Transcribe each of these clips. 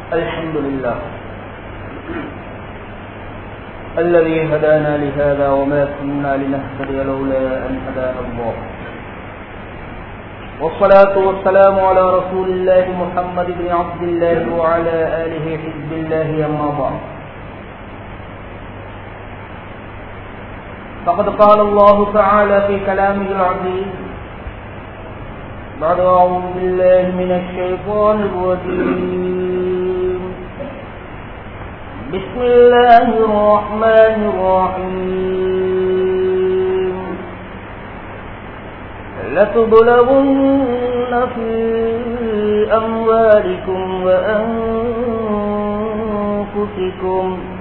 الحمد لله الذي هدانا لهذا وما كنا لنهتدي لولا أن هدانا الله والصلاة والسلام على رسول الله محمد بن عبد الله وعلى آله حزب الله أما بعد فقد قال الله تعالى في كلامه العزيز بعد أعوذ بالله من الشيطان الرجيم بسم الله الرحمن الرحيم لتبلغن في أموالكم وأنفسكم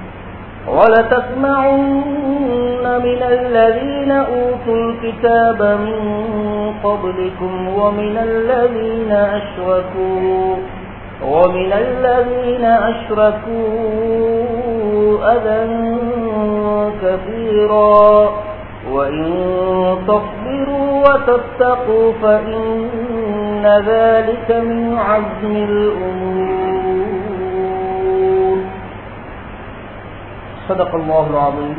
ولتسمعن من الذين أوتوا الكتاب من قبلكم ومن الذين أشركوا ومن الذين أشركوا أذى كثيرا وإن تصبروا وتتقوا فإن ذلك من عزم الأمور صدق الله العظيم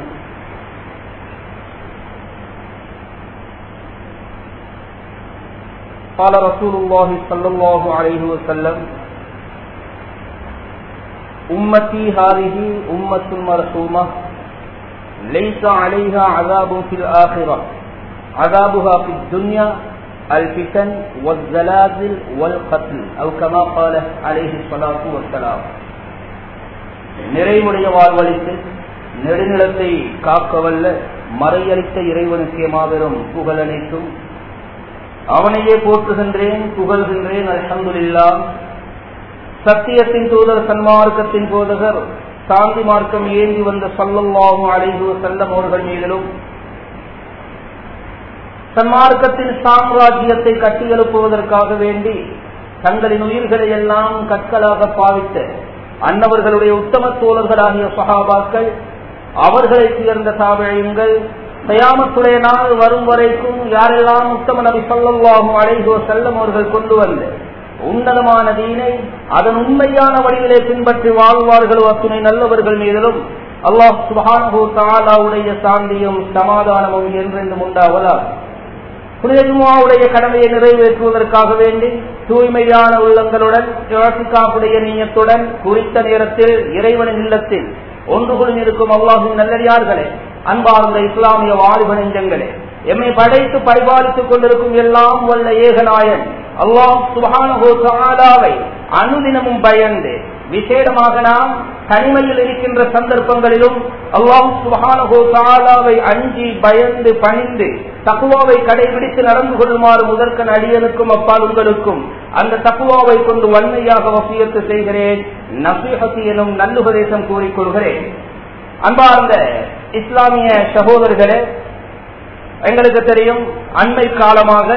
قال رسول الله صلى الله عليه وسلم أمتي هذه أمة مرحومة ليس عليها عذاب في الآخرة عذابها في الدنيا الفتن والزلازل والقتل أو كما قال عليه الصلاة والسلام நிறைவுடைய வாழ்வழித்து நெடுநிலத்தை காக்கவல்ல மறையளித்த இறைவனுக்கு மாபெரும் புகழ் அனைத்தும் அவனையே போற்றுகின்றேன் புகழ்கின்றேன் அலமதுல்லா சத்தியத்தின் தூதர் சன்மார்க்கத்தின் போதகர் சாந்தி மார்க்கம் ஏந்தி வந்த சல்லல்லாஹும் அழைவு செல்லம் அவர்கள் மீதிலும் சன்மார்க்கத்தின் சாம்ராஜ்யத்தை கட்டியெழுப்புவதற்காக வேண்டி தங்களின் உயிர்களை எல்லாம் கற்களாக பாவித்த அன்னவர்களுடைய உத்தம தோழர்களாகிய சகாபாக்கள் அவர்களை சேர்ந்த தாவழியுங்கள் தயாமத்துடைய நாள் வரும் வரைக்கும் யாரெல்லாம் உத்தம நபி சொல்லவாகும் அழைகோ செல்லம் அவர்கள் கொண்டு வந்த உன்னதமான தீனை அதன் உண்மையான வழியிலே பின்பற்றி வாழ்வார்களோ அத்துணை நல்லவர்கள் மீதிலும் அல்லாஹ் சுபானு தாலாவுடைய சாந்தியும் சமாதானமும் என்றென்றும் உண்டாவதா புனிதஜுமாவுடைய கடமையை நிறைவேற்றுவதற்காக வேண்டி தூய்மையான உள்ளங்களுடன் காப்புடைய நீயத்துடன் குறித்த நேரத்தில் இறைவனின் இல்லத்தில் ஒன்று குழுமி இருக்கும் அல்லாஹின் நல்லடியார்களே அன்பார்ந்த இஸ்லாமிய வாலிப நெஞ்சங்களே எம்மை படைத்து பரிபாலித்துக் கொண்டிருக்கும் எல்லாம் வல்ல ஏகநாயன் அல்லாஹ் சுபானுவை அனுதினமும் பயந்து விசேடமாக நாம் தனிமையில் இருக்கின்ற சந்தர்ப்பங்களிலும் அல்லாஹ் சுபானகோ தாலாவை அஞ்சி பயந்து பணிந்து தக்குவாவை கடைபிடித்து நடந்து கொள்ளுமாறு முதற்கன் அடியனுக்கும் அப்பால் உங்களுக்கும் அந்த தக்குவாவை கொண்டு வன்மையாக வசியத்து செய்கிறேன் நசீஹத்தி எனும் நல்லுபதேசம் கூறிக்கொள்கிறேன் அன்பார்ந்த இஸ்லாமிய சகோதரர்களே எங்களுக்கு தெரியும் அண்மை காலமாக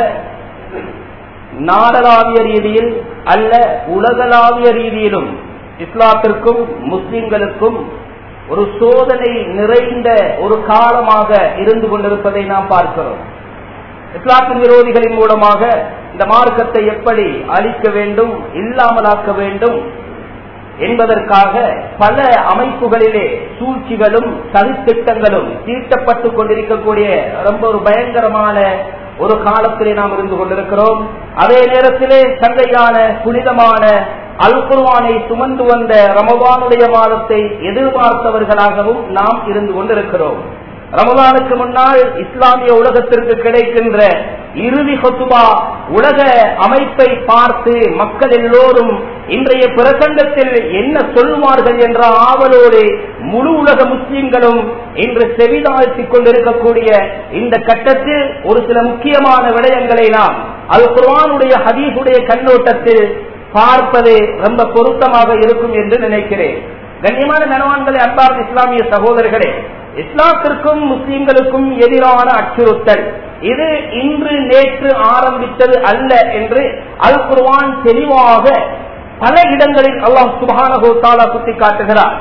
நாடளாவிய ரீதியில் அல்ல உலகளாவிய ரீதியிலும் இஸ்லாத்திற்கும் முஸ்லிம்களுக்கும் ஒரு சோதனை நிறைந்த ஒரு காலமாக இருந்து கொண்டிருப்பதை நாம் பார்க்கிறோம் இஸ்லாத்தின் விரோதிகளின் மூலமாக இந்த மார்க்கத்தை எப்படி அழிக்க வேண்டும் இல்லாமலாக்க வேண்டும் என்பதற்காக பல அமைப்புகளிலே சூழ்ச்சிகளும் சதித்திட்டங்களும் தீட்டப்பட்டுக் கொண்டிருக்கக்கூடிய ரொம்ப ஒரு பயங்கரமான ஒரு காலத்திலே நாம் இருந்து கொண்டிருக்கிறோம் அதே நேரத்திலே சந்தையான புனிதமான அல் குர்வானை சுமந்து வந்த ரமவானுடைய மாதத்தை எதிர்பார்த்தவர்களாகவும் நாம் இருந்து கொண்டிருக்கிறோம் ரமதானுக்கு முன்னால் இஸ்லாமிய உலகத்திற்கு கிடைக்கின்ற இறுதி சொத்துபா உலக அமைப்பை பார்த்து மக்கள் எல்லோரும் இன்றைய பிரசங்கத்தில் என்ன சொல்லுவார்கள் என்ற ஆவலோடு முழு உலக முஸ்லிம்களும் இன்று செவிதாழ்த்திக் கொண்டிருக்கக்கூடிய இந்த கட்டத்தில் ஒரு சில முக்கியமான விடயங்களை நாம் அது குர்வானுடைய ஹதீஸுடைய கண்ணோட்டத்தில் பார்ப்பது ரொம்ப பொருத்தமாக இருக்கும் என்று நினைக்கிறேன் கண்ணியமான நனவான்களே அன்பார்ந்த இஸ்லாமிய சகோதரர்களே இஸ்லாத்திற்கும் முஸ்லிம்களுக்கும் எதிரான அச்சுறுத்தல் இது இன்று நேற்று ஆரம்பித்தது அல்ல என்று அல் குர்வான் தெளிவாக பல இடங்களில் அல்லாஹ் சுபானகோ தாலா சுட்டி காட்டுகிறார்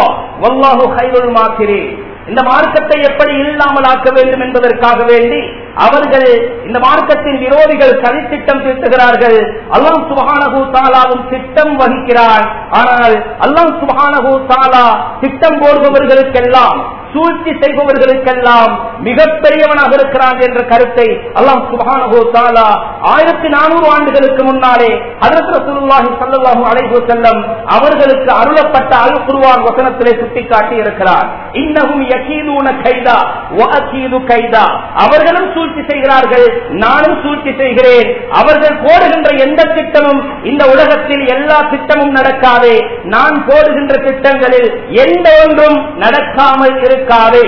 இந்த மார்க்கத்தை எப்படி இல்லாமல் ஆக்க வேண்டும் என்பதற்காக வேண்டி அவர்கள் இந்த மார்க்கத்தின் விரோதிகள் சதித்திட்டம் தீர்த்துகிறார்கள் அல்லாம் சுபஹானஹு தாலாவும் திட்டம் வகிக்கிறான் ஆனால் அல்லாம் சுபஹானஹு தாலா திட்டம் போடுபவர்களுக்கெல்லாம் சூழ்ச்சி செய்பவர்களுக்கெல்லாம் மிகப்பெரியவனாக இருக்கிறான் என்ற கருத்தை அல்லாம் சுபஹானஹு தாலா ஆயிரத்தி நானூறு ஆண்டுகளுக்கு முன்னாலே ஹதரத் ரசூலுல்லாஹி ஸல்லல்லாஹு அலைஹி வஸல்லம் அவர்களுக்கு அருளப்பட்ட அல் குர்ஆன் வசனத்திலே சுட்டிக்காட்டி இருக்கிறார் இன்னஹும் யகீதுன கைதா வ அகீது கைதா அவர்களும் சூழ்ச்சி செய்கிறார்கள் நானும் சூழ்ச்சி செய்கிறேன் அவர்கள் போடுகின்ற எந்த திட்டமும் இந்த உலகத்தில் எல்லா திட்டமும் நடக்காதே நான் போடுகின்ற திட்டங்களில் எந்த ஒன்றும் நடக்காமல் இருக்காதே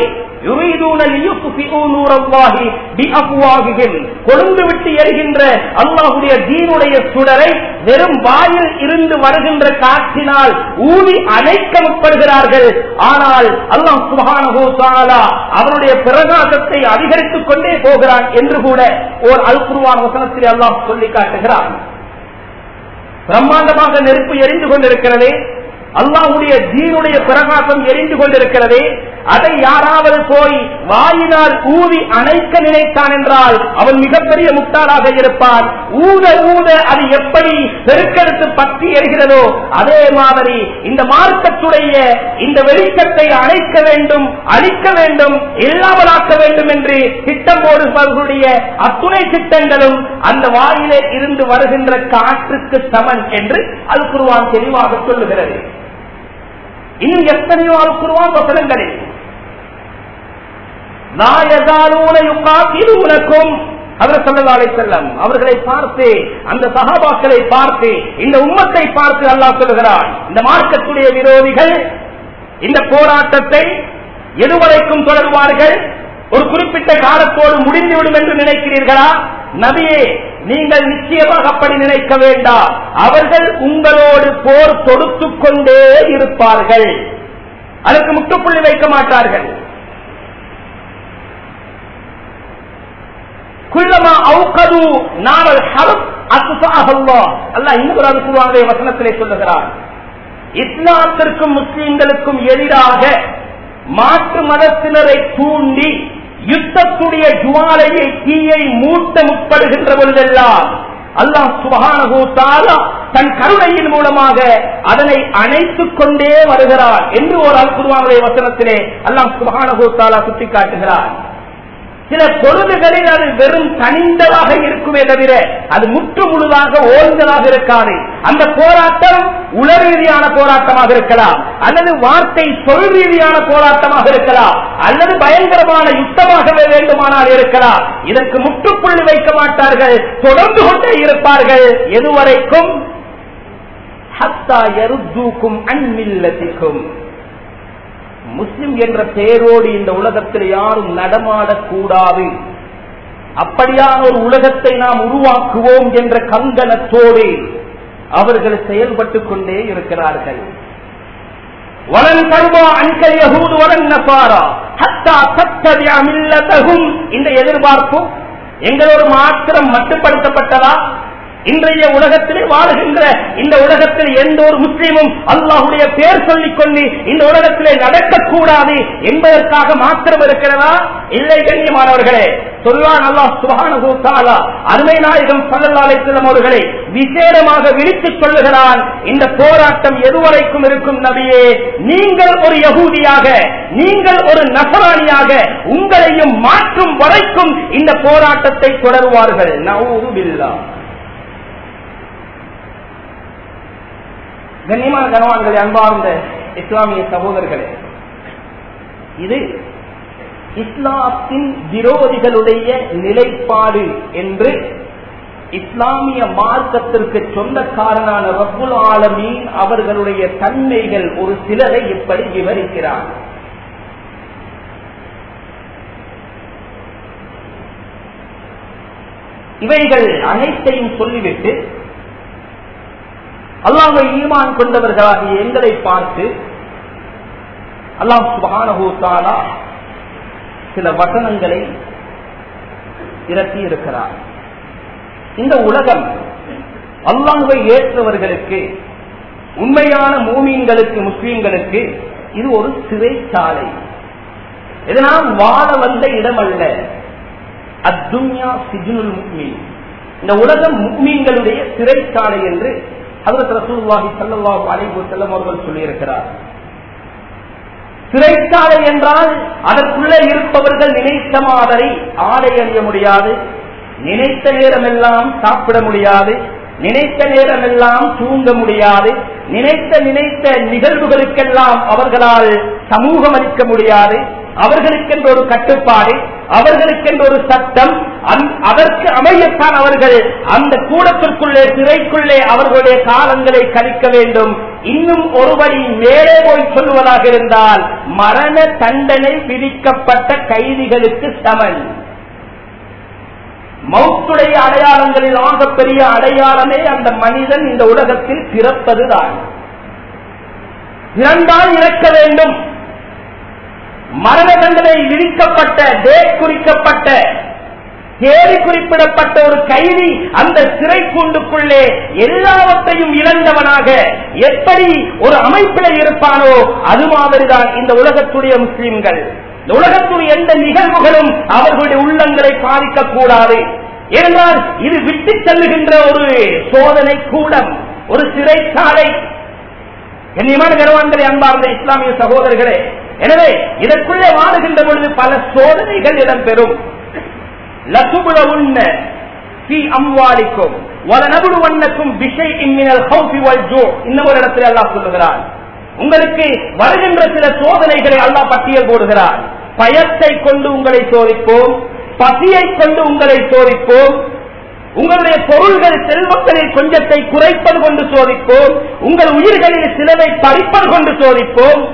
கொழுந்து விட்டு எரிகின்ற அல்லாஹுடைய தீனுடைய சுடரை வெறும் வாயில் இருந்து வருகின்ற காற்றினால் ஊதி அணைக்க முற்படுகிறார்கள் ஆனால் அல்லாஹ் சுபானஹோ சாலா அவனுடைய பிரகாசத்தை அதிகரித்துக் கொண்டே போகிறான் என்று கூட ஓர் அல் குருவான் வசனத்தில் அல்லாஹ் சொல்லி காட்டுகிறான் பிரம்மாண்டமாக நெருப்பு எரிந்து கொண்டிருக்கிறதே அல்லாஹுடைய தீனுடைய பிரகாசம் எரிந்து கொண்டிருக்கிறது அதை யாராவது போய் வாயினால் ஊதி அணைக்க நினைத்தான் என்றால் அவன் மிகப்பெரிய முட்டாளாக இருப்பான் ஊத ஊத அது எப்படி பெருக்கெடுத்து பற்றி எரிகிறதோ அதே மாதிரி இந்த மார்க்கத்துடைய இந்த வெளிச்சத்தை அணைக்க வேண்டும் அழிக்க வேண்டும் இல்லாமலாக்க வேண்டும் என்று திட்டம் போடுபவர்களுடைய அத்துணை திட்டங்களும் அந்த வாயிலே இருந்து வருகின்ற காற்றுக்கு சமன் என்று அல் குருவான் தெளிவாக சொல்லுகிறது இன்னும் எத்தனையோ அல் குருவான் வசனங்களில் செல்லம் அவர்களை பார்த்து அந்த சகாபாக்களை பார்த்து இந்த உம்மத்தை பார்த்து அல்லாஹ் சொல்லுகிறார் இந்த மார்க்கத்துடைய விரோதிகள் இந்த போராட்டத்தை எதுவரைக்கும் தொடர்வார்கள் ஒரு குறிப்பிட்ட காலத்தோடு முடிந்துவிடும் என்று நினைக்கிறீர்களா நபியே நீங்கள் நிச்சயமாக அப்படி நினைக்க வேண்டாம் அவர்கள் உங்களோடு போர் தொடுத்துக் கொண்டே இருப்பார்கள் அதற்கு முட்டுப்புள்ளி வைக்க மாட்டார்கள் குள்ளமா அவுக்கது நாவல் ஹலம் அல்லாஹ் இன்னொரு அனுப்புவாங்க வசனத்திலே சொல்லுகிறார் இஸ்லாத்திற்கும் முஸ்லிம்களுக்கும் எதிராக மாற்று மதத்தினரை தூண்டி யுத்தத்துடைய ஜுவாலையை தீயை மூட்ட முற்படுகின்ற பொழுதெல்லாம் அல்லாஹ் சுபகானகோ தாலா தன் கருணையின் மூலமாக அதனை அணைத்துக் கொண்டே வருகிறார் என்று ஒரு அல்குருவானுடைய வசனத்திலே அல்லாஹ் சுபகானகோ தாலா சுட்டிக்காட்டுகிறார் சில பொழுதுகளில் அது வெறும் தனிந்ததாக இருக்குமே தவிர அது முற்று முழுதாக ஓய்ந்ததாக இருக்காது அந்த போராட்டம் உளர் ரீதியான போராட்டமாக இருக்கலாம் அல்லது வார்த்தை சொல் ரீதியான போராட்டமாக இருக்கலாம் அல்லது பயங்கரமான யுத்தமாகவே வேண்டுமானால் இருக்கலாம் இதற்கு முற்றுப்புள்ளி வைக்க மாட்டார்கள் தொடர்ந்து கொண்டே இருப்பார்கள் எதுவரைக்கும் ஹத்தா எருத்தூக்கும் அன்மில்லத்திற்கும் முஸ்லிம் என்ற பெயரோடு இந்த உலகத்தில் யாரும் நடமாடக்கூடாது அப்படியான ஒரு உலகத்தை நாம் உருவாக்குவோம் என்ற கங்கணத்தோடு அவர்கள் செயல்பட்டுக் கொண்டே இருக்கிறார்கள் வலன் கருவா அன்கல் யகூது வலன் நசாரா ஹத்தா தத்தபியா மில்லதஹும் இந்த எதிர்பார்ப்பு எங்களோடு மாத்திரம் மட்டுப்படுத்தப்பட்டதா இன்றைய உலகத்திலே வாழுகின்ற இந்த உலகத்தில் எந்த ஒரு முஸ்லீமும் அல்லாஹுடைய பேர் சொல்லிக் கொண்டு இந்த உலகத்திலே நடக்கக்கூடாது என்பதற்காக மாத்திரம் இருக்கிறதா இல்லை கண்ணியமானவர்களே சொல்வான் அல்லாஹ் சுபானுகூத்தாலா அருமை நாயகம் சல்லல்லாசலம் அவர்களை விசேடமாக விழித்துச் சொல்லுகிறான் இந்த போராட்டம் எதுவரைக்கும் இருக்கும் நபியே நீங்கள் ஒரு யகூதியாக நீங்கள் ஒரு நசராணியாக உங்களையும் மாற்றும் வரைக்கும் இந்த போராட்டத்தை தொடருவார்கள் நவூது பில்லா கண்ணியமான கனவான்களை அன்பார்ந்த இஸ்லாமிய சகோதரர்களே இது இஸ்லாத்தின் விரோதிகளுடைய நிலைப்பாடு என்று இஸ்லாமிய மார்க்கத்திற்கு சொந்தக்காரனான ரப்புல் ஆலமீன் அவர்களுடைய தன்மைகள் ஒரு சிலரை இப்படி விவரிக்கிறார் இவைகள் அனைத்தையும் சொல்லிவிட்டு அல்லாஹை ஈமான் கொண்டவர்களாகிய எங்களை பார்த்து அல்லாம் சுபானஹூத்தாலா சில வசனங்களை இறக்கி இருக்கிறார் இந்த உலகம் அல்லாஹை ஏற்றவர்களுக்கு உண்மையான மூமீன்களுக்கு முஸ்லீம்களுக்கு இது ஒரு சிறைச்சாலை இது நாம் வாழ வந்த இடம் அல்ல அத்துன்யா சிஜுனுல் முக்மீன் இந்த உலகம் முக்மீன்களுடைய சிறைச்சாலை என்று ஹதரத் ரசூலுல்லாஹி ஸல்லல்லாஹு அலைஹி வஸல்லம் அவர்கள் சொல்லியிருக்கிறார் சிறைச்சாலை என்றால் அதற்குள்ளே இருப்பவர்கள் நினைத்த மாதிரி ஆடை அணிய முடியாது நினைத்த நேரமெல்லாம் சாப்பிட முடியாது நினைத்த நேரமெல்லாம் தூங்க முடியாது நினைத்த நினைத்த நிகழ்வுகளுக்கெல்லாம் அவர்களால் சமூகம் அளிக்க முடியாது அவர்களுக்கென்ற ஒரு கட்டுப்பாடு அவர்களுக்கென்ற ஒரு சட்டம் அதற்கு அமையத்தான் அவர்கள் அந்த கூடத்திற்குள்ளே சிறைக்குள்ளே அவர்களுடைய காலங்களை கழிக்க வேண்டும் இன்னும் ஒருவரி மேலே போய் சொல்லுவதாக இருந்தால் மரண தண்டனை விதிக்கப்பட்ட கைதிகளுக்கு சமன் மௌத்துடைய அடையாளங்களில் ஆகப்பெரிய அடையாளமே அந்த மனிதன் இந்த உலகத்தில் பிறப்பதுதான் இறந்தால் இறக்க வேண்டும் மரண தண்டனை விதிக்கப்பட்ட டேட் குறிக்கப்பட்ட தேதி குறிப்பிடப்பட்ட ஒரு கைதி அந்த சிறை கூண்டுக்குள்ளே எல்லாவற்றையும் இழந்தவனாக எப்படி ஒரு அமைப்பில் இருப்பானோ அது மாதிரிதான் இந்த உலகத்துடைய முஸ்லிம்கள் இந்த உலகத்துடைய எந்த நிகழ்வுகளும் அவர்களுடைய உள்ளங்களை பாதிக்க கூடாது ஏனென்றால் இது விட்டு செல்லுகின்ற ஒரு சோதனை கூடம் ஒரு சிறைச்சாலை கண்ணியமான கருவான்களை அன்பார்ந்த இஸ்லாமிய சகோதரர்களே எனவே இதற்குள்ளே வாழுகின்ற பொழுது பல சோதனைகள் இடம்பெறும் லசுபுல உண்ண சி அம்வாலிக்கும் வலனபுடுவண்ணக்கும் விஷை இம்மினல் ஹவுசி வல்ஜோ இன்னும் ஒரு இடத்தில் அல்லாஹ் சொல்லுகிறார் உங்களுக்கு வருகின்ற சில சோதனைகளை அல்லாஹ் பட்டியல் போடுகிறார் பயத்தை கொண்டு உங்களை சோதிப்போம் பசியை கொண்டு உங்களை சோதிப்போம் உங்களுடைய பொருள்கள் செல்வங்களில் கொஞ்சத்தை குறைப்பது கொண்டு சோதிப்போம் உங்கள் உயிர்களில் சிலதை பறிப்பது கொண்டு சோதிப்போம்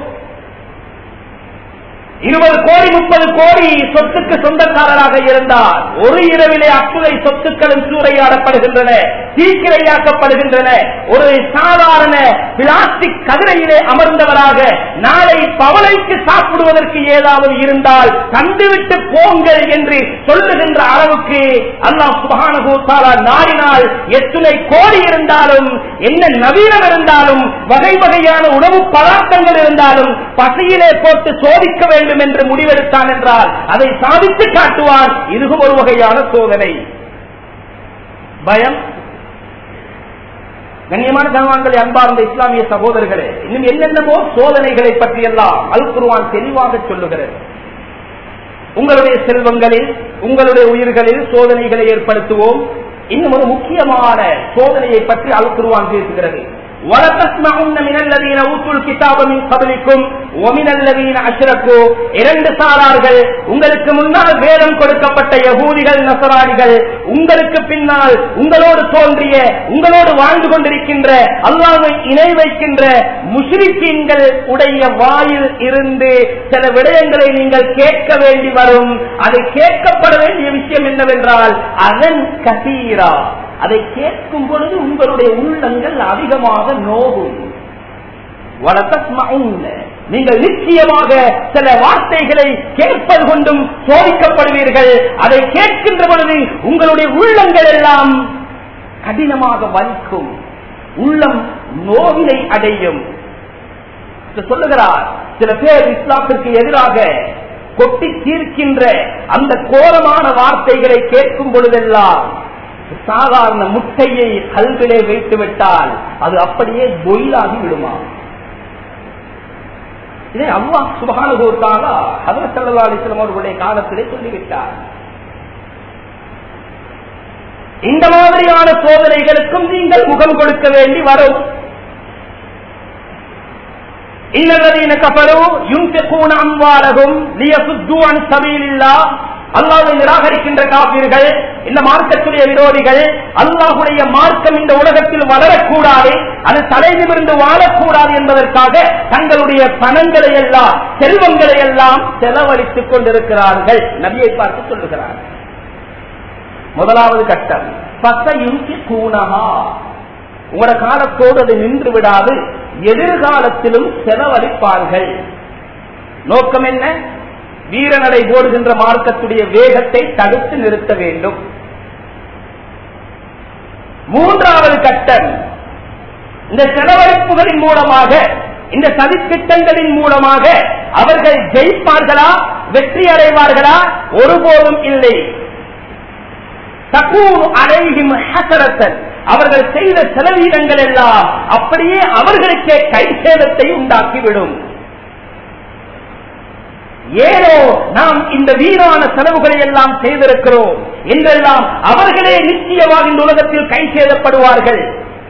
இருபது கோடி முப்பது கோடி சொத்துக்கு சொந்தக்காரராக இருந்தால் ஒரு இரவிலே அத்துணை சொத்துக்களும் சூறையாடப்படுகின்றன தீக்கிரையாக்கப்படுகின்றன ஒரு சாதாரண பிளாஸ்டிக் கதிரையிலே அமர்ந்தவராக நாளை பவளைக்கு சாப்பிடுவதற்கு ஏதாவது இருந்தால் கண்டுவிட்டு போங்கள் என்று சொல்லுகின்ற அளவுக்கு அல்லாஹ் சுபானுகூத்தாலா நாடினால் எத்துணை கோடி இருந்தாலும் என்ன நவீனம் இருந்தாலும் வகை வகையான உணவு பதார்த்தங்கள் இருந்தாலும் பசியிலே போட்டு சோதிக்க வேண்டும் என்று முடிவெடுத்தான் என்றால் அதை சாதித்து காட்டுவான் இதுவும் ஒரு வகையான சோதனை பயம் கண்ணியமான கனவான்களை அன்பார்ந்த இஸ்லாமிய சகோதரர்களே இன்னும் என்னென்னமோ சோதனைகளை பற்றியெல்லாம் அல் குருவான் தெளிவாக சொல்லுகிறது உங்களுடைய செல்வங்களில் உங்களுடைய உயிர்களில் சோதனைகளை ஏற்படுத்துவோம் இன்னும் ஒரு முக்கியமான சோதனையை பற்றி அல் குருவான் பேசுகிறது وَلَتَسْمَعُنَّ مِنَ الَّذِينَ أُوتُوا الْكِتَابَ مِنْ قَبْلِكُمْ وَمِنَ الَّذِينَ أَشْرَكُوا இரண்டு சாரார்கள் உங்களுக்கு முன்னால் வேதம் கொடுக்கப்பட்ட யகூதிகள் நசராணிகள் உங்களுக்கு பின்னால் உங்களோடு தோன்றிய உங்களோடு வாழ்ந்து கொண்டிருக்கின்ற அல்லாஹ்வை இணை வைக்கின்ற முஷ்ரிக்கீன்கள் உடைய வாயில் இருந்து சில விடயங்களை நீங்கள் கேட்க வேண்டி வரும் அது கேட்கப்பட வேண்டிய விஷயம் என்னவென்றால் அதன் கசீரா அதை கேட்கும் பொழுது உங்களுடைய உள்ளங்கள் அதிகமாக நோகும் நீங்கள் நிச்சயமாக சில வார்த்தைகளை கேட்பது கொண்டும் சோதிக்கப்படுவீர்கள் அதை கேட்கின்ற பொழுது உங்களுடைய உள்ளங்கள் எல்லாம் கடினமாக வலிக்கும் உள்ளம் நோவினை அடையும் சொல்லுகிறார் சில பேர் இஸ்லாத்திற்கு எதிராக கொட்டி தீர்க்கின்ற அந்த கோரமான வார்த்தைகளை கேட்கும் பொழுதெல்லாம் சாதாரண முட்டையை கல்விலே வைத்து விட்டால் அது அப்படியே பொயிலாகி விடுமா இதை அவ்வா சுபகானுபவத்தால ஹதரத் சல்லா அலிஸ்லாம் அவர்களுடைய காலத்திலே சொல்லிவிட்டார் இந்த மாதிரியான சோதனைகளுக்கும் நீங்கள் முகம் கொடுக்க வேண்டி வரும் இன்னதீன கபரு யுன்பிகூன அம்வாலகும் லியசுத்து அன் சபீலில்லா அல்லாவை நிராகரிக்கின்ற காப்பீர்கள் இந்த மார்க்கத்துடைய விரோதிகள் அல்லாஹுடைய மார்க்கம் இந்த உலகத்தில் வளரக்கூடாது அது தலை நிமிர்ந்து வாழக்கூடாது என்பதற்காக தங்களுடைய பணங்களை எல்லாம் செல்வங்களை எல்லாம் செலவழித்துக் கொண்டிருக்கிறார்கள் நபியை பார்த்து சொல்லுகிறார்கள் முதலாவது கட்டம் பசையுங்கி கூணகா உங்களோட காலத்தோடு அது நின்று விடாது எதிர்காலத்திலும் செலவழிப்பார்கள் நோக்கம் என்ன வீரநடை போடுகின்ற மார்க்கத்துடைய வேகத்தை தடுத்து நிறுத்த வேண்டும் மூன்றாவது கட்டம் இந்த செலவழிப்புகளின் மூலமாக இந்த சதித்திட்டங்களின் மூலமாக அவர்கள் ஜெயிப்பார்களா வெற்றி அடைவார்களா ஒருபோதும் இல்லை தகூனு அலைஹிம் ஹஸரத்தன் அவர்கள் செய்த செலவீனங்கள் எல்லாம் அப்படியே அவர்களுக்கே கை சேதத்தை உண்டாக்கிவிடும் ஏனோ நாம் இந்த வீணான செலவுகளை எல்லாம் செய்திருக்கிறோம் என்றெல்லாம் அவர்களே நிச்சயமாக இந்த உலகத்தில் கை சேதப்படுவார்கள்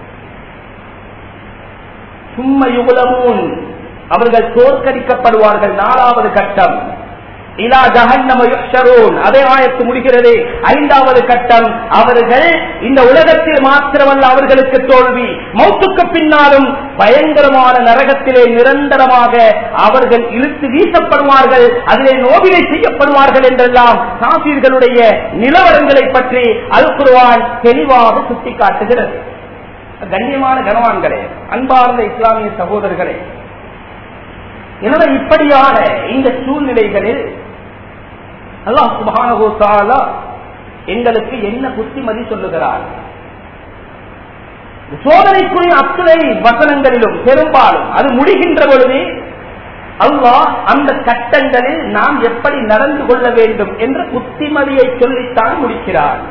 சும்மா யுகுலமூன் அவர்கள் தோற்கடிக்கப்படுவார்கள் நாலாவது கட்டம் இலா ஜஹன்னம யுஹ்ஷரூன் அதே ஆயத்து முடிகிறது ஐந்தாவது கட்டம் அவர்கள் இந்த உலகத்தில் மாத்திரமல்ல அவர்களுக்கு தோல்வி மௌத்துக்கு பின்னாலும் பயங்கரமான நரகத்திலே நிரந்தரமாக அவர்கள் இழுத்து வீசப்படுவார்கள் அதிலே நோவினை செய்யப்படுவார்கள் என்றெல்லாம் காசீர்களுடைய நிலவரங்களை பற்றி அல் குர்ஆன் தெளிவாக சுட்டிக்காட்டுகிறது கண்ணியமான கனவான்களே அன்பார்ந்த இஸ்லாமிய சகோதரர்களே எனவே இப்படியான இந்த சூழ்நிலைகளில் அல்லாஹ் சுப்ஹானஹு தஆலா எங்களுக்கு என்ன புத்திமதி சொல்லுகிறார் சோதனைக்குரிய அத்தனை வசனங்களிலும் பெரும்பாலும் அது முடிகின்ற பொழுது அல்லாஹ் அந்த கட்டங்களில் நாம் எப்படி நடந்து கொள்ள வேண்டும் என்ற புத்திமதியை சொல்லித்தான் முடிக்கிறார்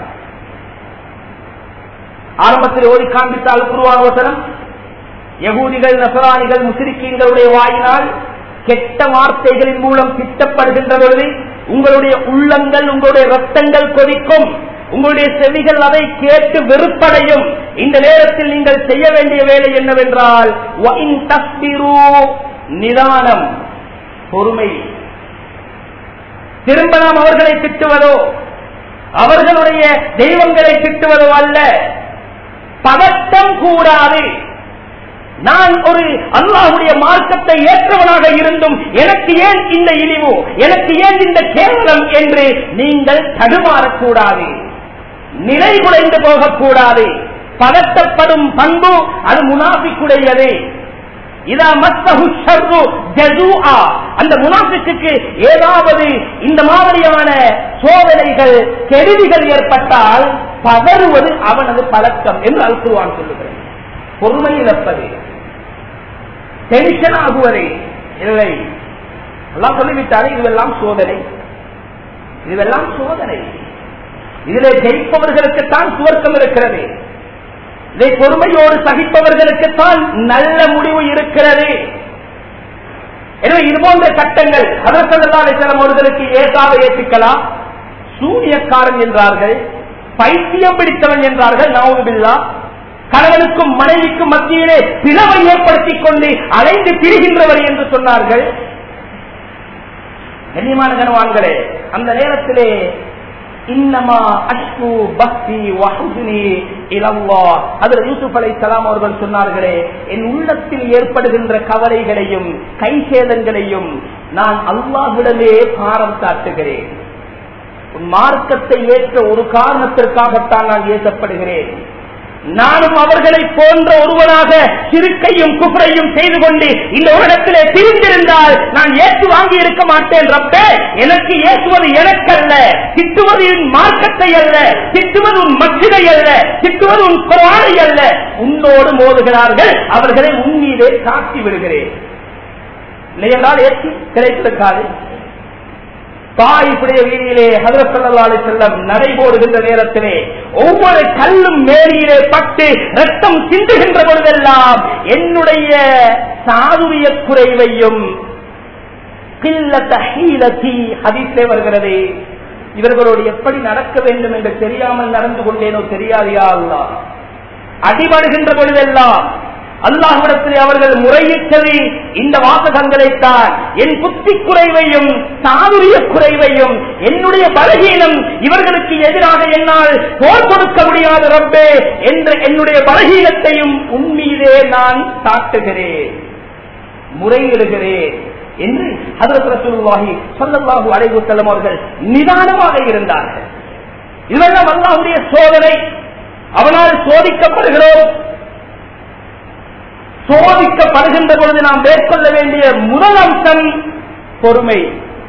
ஆரம்பத்தில் ஓடி காண்பித்தால் குருவான வசனம் யகூதிகள் நசராணிகள் முசிரிக்கீங்களுடைய வாயினால் கெட்ட வார்த்தைகளின் மூலம் திட்டப்படுகின்ற பொழுது உங்களுடைய உள்ளங்கள் உங்களுடைய ரத்தங்கள் கொதிக்கும் உங்களுடைய செவிகள் அதை கேட்டு வெறுப்படையும் இந்த நேரத்தில் நீங்கள் செய்ய வேண்டிய வேலை என்னவென்றால் وَإِن تَصْبِرُوا நிதானம் பொறுமை திரும்ப நாம் அவர்களை திட்டுவதோ அவர்களுடைய தெய்வங்களை திட்டுவதோ அல்ல பதட்டம் கூடாது நான் ஒரு அல்லாஹுடைய மார்க்கத்தை ஏற்றவனாக இருந்தும் எனக்கு ஏன் இந்த இழிவு எனக்கு ஏன் இந்த கேவலம் என்று நீங்கள் தடுமாறக்கூடாது நிலை குலைந்து போகக்கூடாது பதட்டப்படும் பண்பு அது முனாபிக்குடையது இதா மஸ்தஹு ஷர்ரு ஜஸூஆ. அந்த முனாஃபிக்கு ஏதாவது இந்த மாதிரியான சோதனைகள் கெடுதிகள் ஏற்பட்டால் பதறுவது அவனது பழக்கம் என்று அல்குருவான் சொல்லுகிறேன் பொறுமை இழப்பது டென்ஷன் ஆகுவதே இல்லை எல்லாம் சொல்லிவிட்டாலே இதுவெல்லாம் சோதனை இதுவெல்லாம் சோதனை இதிலே ஜெயிப்பவர்களுக்குத்தான் சுவர்க்கம் இருக்கிறது இதை பொறுமையோடு சகிப்பவர்களுக்குத்தான் நல்ல முடிவு இருக்கிறது எனவே இது போன்ற சட்டங்கள் அதற்கெல்லாம் ஒருவருக்கு ஏசாக ஏற்றுக்கலாம் சூரியக்காரன் என்றார்கள் பைத்தியம் பிடித்தவன் என்றார்கள் நாவுபில்லா கணவனுக்கும் மனைவிக்கும் மத்தியிலே பிளவை ஏற்படுத்திக் கொண்டு அலைந்து திரிகின்றவர் என்று சொன்னார்கள் கண்ணியமான கனவான்களே அந்த நேரத்திலே இன்னமா அஷ்கு பக்தி வஹுதுனி இலவ்வா அதில் யூசுப் அலை சலாம் அவர்கள் சொன்னார்களே என் உள்ளத்தில் ஏற்படுகின்ற கவலைகளையும் கை சேதங்களையும் நான் அல்லாஹ்விடமே பாரம் காட்டுகிறேன் உன் மார்க்கத்தை ஏற்ற ஒரு காரணத்திற்காகத்தான் நான் ஏற்றப்படுகிறேன் நானும் அவர்களை போன்ற ஒருவனாக சிறுக்கையும் குப்புறையும் செய்து கொண்டு இந்த உலகத்திலே திரிந்திருந்தால் நான் ஏற்று வாங்கி இருக்க மாட்டேன் ரப்பே எனக்கு ஏற்றுவது எனக்கல்ல திட்டுவது என் மார்க்கத்தை அல்ல திட்டுவது உன் மச்சிதை அல்ல திட்டுவது உன் குரானை அல்ல உன்னோடு மோதுகிறார்கள் அவர்களை உன்மீதே காட்டி விடுகிறேன் இல்லையென்றால் ஏற்றி கிடைத்திருக்காது தாயிப்புடைய வீதியிலே ஹதரசல்லாலை செல்லம் நடைபோடுகின்ற நேரத்திலே ஒவ்வொரு கல்லும் மேரியிலே பட்டு ரத்தம் சிந்துகின்ற பொழுதெல்லாம் என்னுடைய சாதுரிய குறைவையும் ஹதீஸே வருகிறது இவர்களோடு எப்படி நடக்க வேண்டும் என்று தெரியாமல் நடந்து கொண்டேனோ தெரியாதியா அல்லா அடிபடுகின்ற பொழுதெல்லாம் அல்லாஹிடத்தில் அவர்கள் முறையிட்டது இந்த வாசகங்களைத்தான் என் புத்தி குறைவையும் சாதுரிய குறைவையும் என்னுடைய பலகீனம் இவர்களுக்கு எதிராக என்னால் போர் கொடுக்க முடியாத ரப்பே என்ற என்னுடைய பலகீனத்தையும் உன்மீதே நான் தாட்டுகிறேன் முறையிடுகிறேன் என்று ஹதரத் ரசூலுல்லாஹி ஸல்லல்லாஹு அலைஹி வஸல்லம் அவர்கள் நிதானமாக இருந்தார்கள் இதெல்லாம் அல்லாஹ்வுடைய சோதனை அவனால் சோதிக்கப்படுகிறோம் சோதிக்கப்படுகின்ற பொழுது நாம் மேற்கொள்ள வேண்டிய முதல் அம்சம் பொறுமை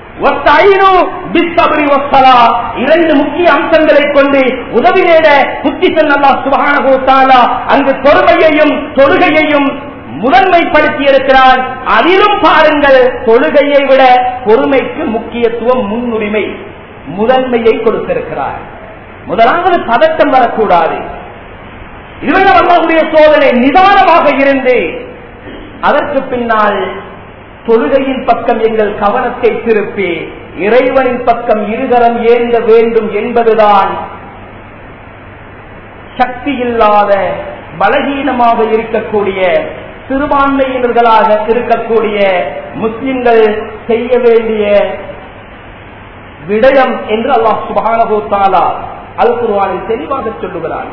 இரண்டு முக்கிய அம்சங்களை கொண்டு உதவி நேட புத்தி செல்லா சுபான அங்கு பொறுமையையும் தொழுகையையும் முதன்மைப்படுத்தி இருக்கிறார் அதிலும் பாருங்கள் தொழுகையை விட பொறுமைக்கு முக்கியத்துவம் முன்னுரிமை முதன்மையை கொடுத்திருக்கிறார் முதலாவது பதட்டம் வரக்கூடாது இதுவெல்லாம் அல்லாஹுடைய சோதனை நிதானமாக இருந்து அதற்கு பின்னால் தொழுகையின் பக்கம் எங்கள் கவனத்தை திருப்பி இறைவனின் பக்கம் இருகரம் ஏந்த வேண்டும் என்பதுதான் சக்தி இல்லாத பலகீனமாக இருக்கக்கூடிய சிறுபான்மையினர்களாக இருக்கக்கூடிய முஸ்லிம்கள் செய்ய வேண்டிய விடயம் என்று அல்லாஹ் சுபானபு தாலா அல் குர்வானில் தெளிவாக சொல்லுகிறான்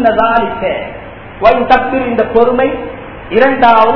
இந்த பொறுமை இரண்டாவது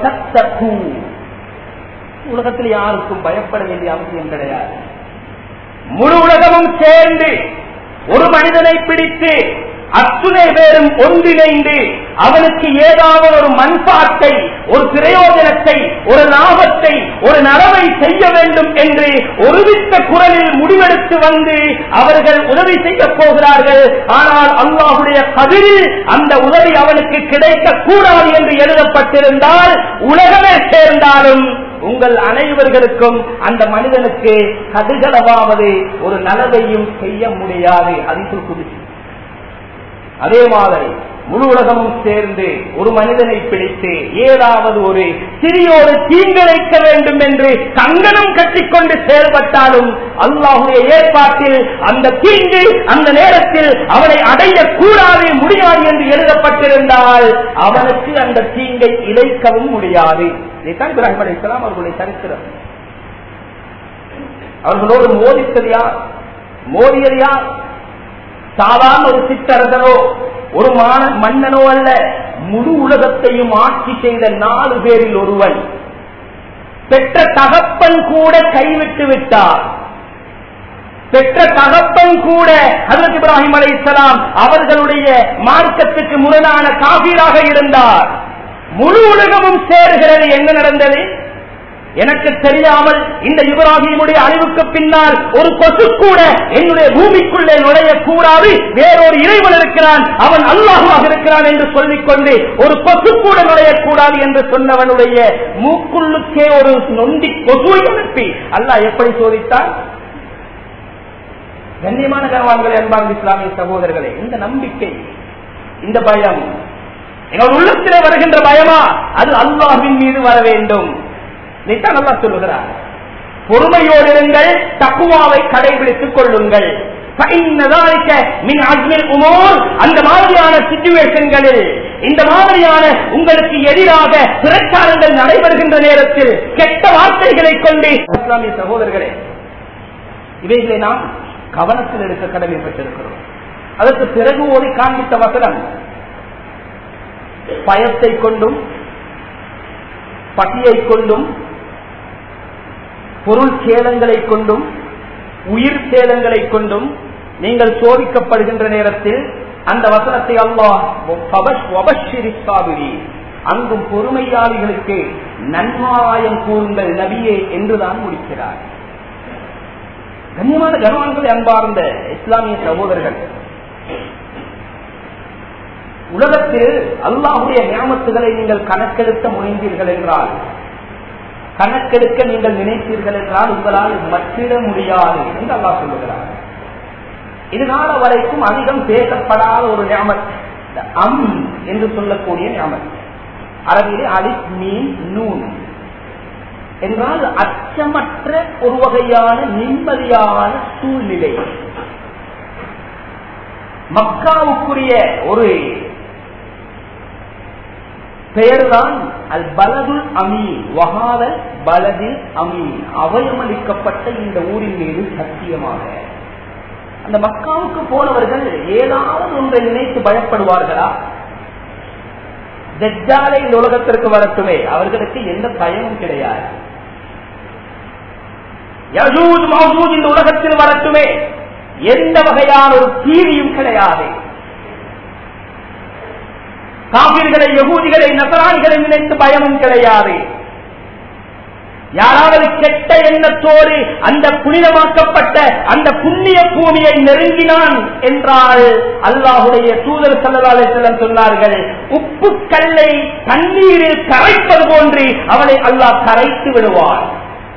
உலகத்தில் யாருக்கும் பயப்பட வேண்டிய அவசியம் கிடையாது முழு உலகமும் சேர்ந்து ஒரு மனிதனை பிடித்து அத்துணை பேரும் ஒன்றிணைந்து அவனுக்கு ஏதாவது ஒரு மண்பாட்டை ஒரு பிரயோஜனத்தை ஒரு லாபத்தை ஒரு நலவை செய்ய வேண்டும் என்று ஒருவித்த குரலில் முடிவெடுத்து வந்து அவர்கள் உதவி செய்ய போகிறார்கள் ஆனால் அல்லாஹுடைய கதிரில் அந்த உதவி அவனுக்கு கிடைக்க கூடாது என்று எழுதப்பட்டிருந்தால் உலகமே சேர்ந்தாலும் உங்கள் அனைவர்களுக்கும் அந்த மனிதனுக்கு கதுகளவாவது ஒரு நலவையும் செய்ய முடியாது அதில் குதிச்சு அதே மாதிரி முழு உலகமும் சேர்ந்து ஒரு மனிதனை பிடித்து ஏதாவது ஒரு சிறியோடு தீங்கிழைக்க வேண்டும் என்று கங்கணம் கட்டிக்கொண்டு செயல்பட்டாலும் அல்லாஹுடைய ஏற்பாட்டில் அந்த தீங்கு அந்த நேரத்தில் அவனை அடையக்கூடாது முடியாது என்று எழுதப்பட்டிருந்தால் அவனுக்கு அந்த தீங்கை இழைக்கவும் முடியாது இதைத்தான் இப்ராஹிம் அலி இஸ்லாம் அவர்களுடைய சரித்திரம் அவர்களோடு மோதித்தது யார் மோதியது யார் சாதாரண ஒரு சிற்றரசனோ ஒரு மன்னனோ அல்ல முழு உலகத்தையும் ஆட்சி செய்த நாலு பேரில் ஒருவன் பெற்ற தகப்பன் கூட கைவிட்டு விட்டார் பெற்ற தகப்பன் கூட ஹசரத் இப்ராஹிம் அலை இஸ்லாம் அவர்களுடைய மார்க்கத்துக்கு முரணான காபீராக இருந்தார் முழு உலகமும் சேருகிறது என்ன நடந்தது எனக்கு தெரியாமல் இந்த இப்ராஹிமுடைய அழிவுக்கு பின்னால் ஒரு கொசு கூட என்னுடைய பூமிக்குள்ளே நுழைய கூடாது வேறொரு இறைவன் இருக்கிறான் அவன் அல்லாஹாக இருக்கிறான் என்று சொல்லிக்கொண்டு ஒரு கொசு கூட நுழையக்கூடாது என்று சொன்னவனுடைய மூக்குள்ளுக்கே ஒரு நொண்டி கொசுவை அனுப்பி அல்லாஹ் எப்படி சோதித்தான் கண்ணியமான கனவான்களே அன்பார்ந்த இஸ்லாமிய சகோதரர்களே இந்த நம்பிக்கை இந்த பயம் எங்கள் உள்ளத்திலே வருகின்ற பயமா அது அல்லாஹின் மீது வர வேண்டும் இதைத்தான் நல்லா சொல்லுகிறார் பொறுமையோடு இருங்கள் தக்குவாவை கடைபிடித்துக் கொள்ளுங்கள் அந்த மாதிரியான சிச்சுவேஷன்களில் இந்த மாதிரியான உங்களுக்கு எதிராக பிரச்சாரங்கள் நடைபெறுகின்ற நேரத்தில் கெட்ட வார்த்தைகளை கொண்டு இஸ்லாமிய சகோதரர்களே இவைகளை நாம் கவனத்தில் எடுக்க கடமைப்பட்டிருக்கிறோம் அதற்கு பிறகு ஓடி காண்பித்த வசனம் பயத்தை கொண்டும் பசியை கொண்டும் பொருள் சேதங்களை கொண்டும் உயிர் சேதங்களை கொண்டும் நீங்கள் சோதிக்கப்படுகின்ற நேரத்தில் அந்த வசனத்தை அல்லாஹ் அங்கும் பொறுமையாளிகளுக்கு நன்மாராயம் கூறுங்கள் நபியே என்றுதான் முடிக்கிறார் கண்ணியமான கர்வான்களை அன்பார்ந்த இஸ்லாமிய சகோதரர்கள் உலகத்தில் அல்லாஹுடைய ஞாபகத்துகளை நீங்கள் கணக்கெடுக்க முனைந்தீர்கள் என்றால் கணக்கெடுக்க நீங்கள் நினைத்தீர்கள் என்றால் உங்களால் மற்றிட முடியாது என்று அல்லாஹ் சொல்லுகிறார் இதுநாள வரைக்கும் அதிகம் பேசப்படாத ஒரு ஞாபகம் அம் என்று சொல்லக்கூடிய ஞாபகம் அரபிலே அலிப் மீன் நூன் என்றால் அச்சமற்ற ஒரு வகையான நிம்மதியான சூழ்நிலை மக்காவுக்குரிய ஒரு பெயர்தான் அல் பலதுல் அமீன் வகாதல் பலதில் அமீன் அவயமளிக்கப்பட்ட இந்த ஊரின் மீது சத்தியமாக அந்த மக்காவுக்கு போனவர்கள் ஏதாவது ஒன்றை நினைத்து பயப்படுவார்களா தெஜாலை இந்த உலகத்திற்கு வரட்டுமே அவர்களுக்கு எந்த பயமும் கிடையாது யஜூஜ் மௌஜூஜ் இந்த உலகத்தில் வரட்டுமே எந்த வகையான ஒரு தீவியும் கிடையாது காவிர்களை யகூதிகளை நசராணிகளை நினைத்து பயமும் கிடையாது யாராவது கெட்ட எண்ணத்தோடு அந்த புனிதமாக்கப்பட்ட அந்த புண்ணிய பூமியை நெருங்கினான் என்றால் அல்லாஹுடைய தூதர் சல்லதாலே செல்லம் சொன்னார்கள் உப்பு கல்லை தண்ணீரில் கரைப்பது போன்று அவனை அல்லாஹ் கரைத்து விடுவார்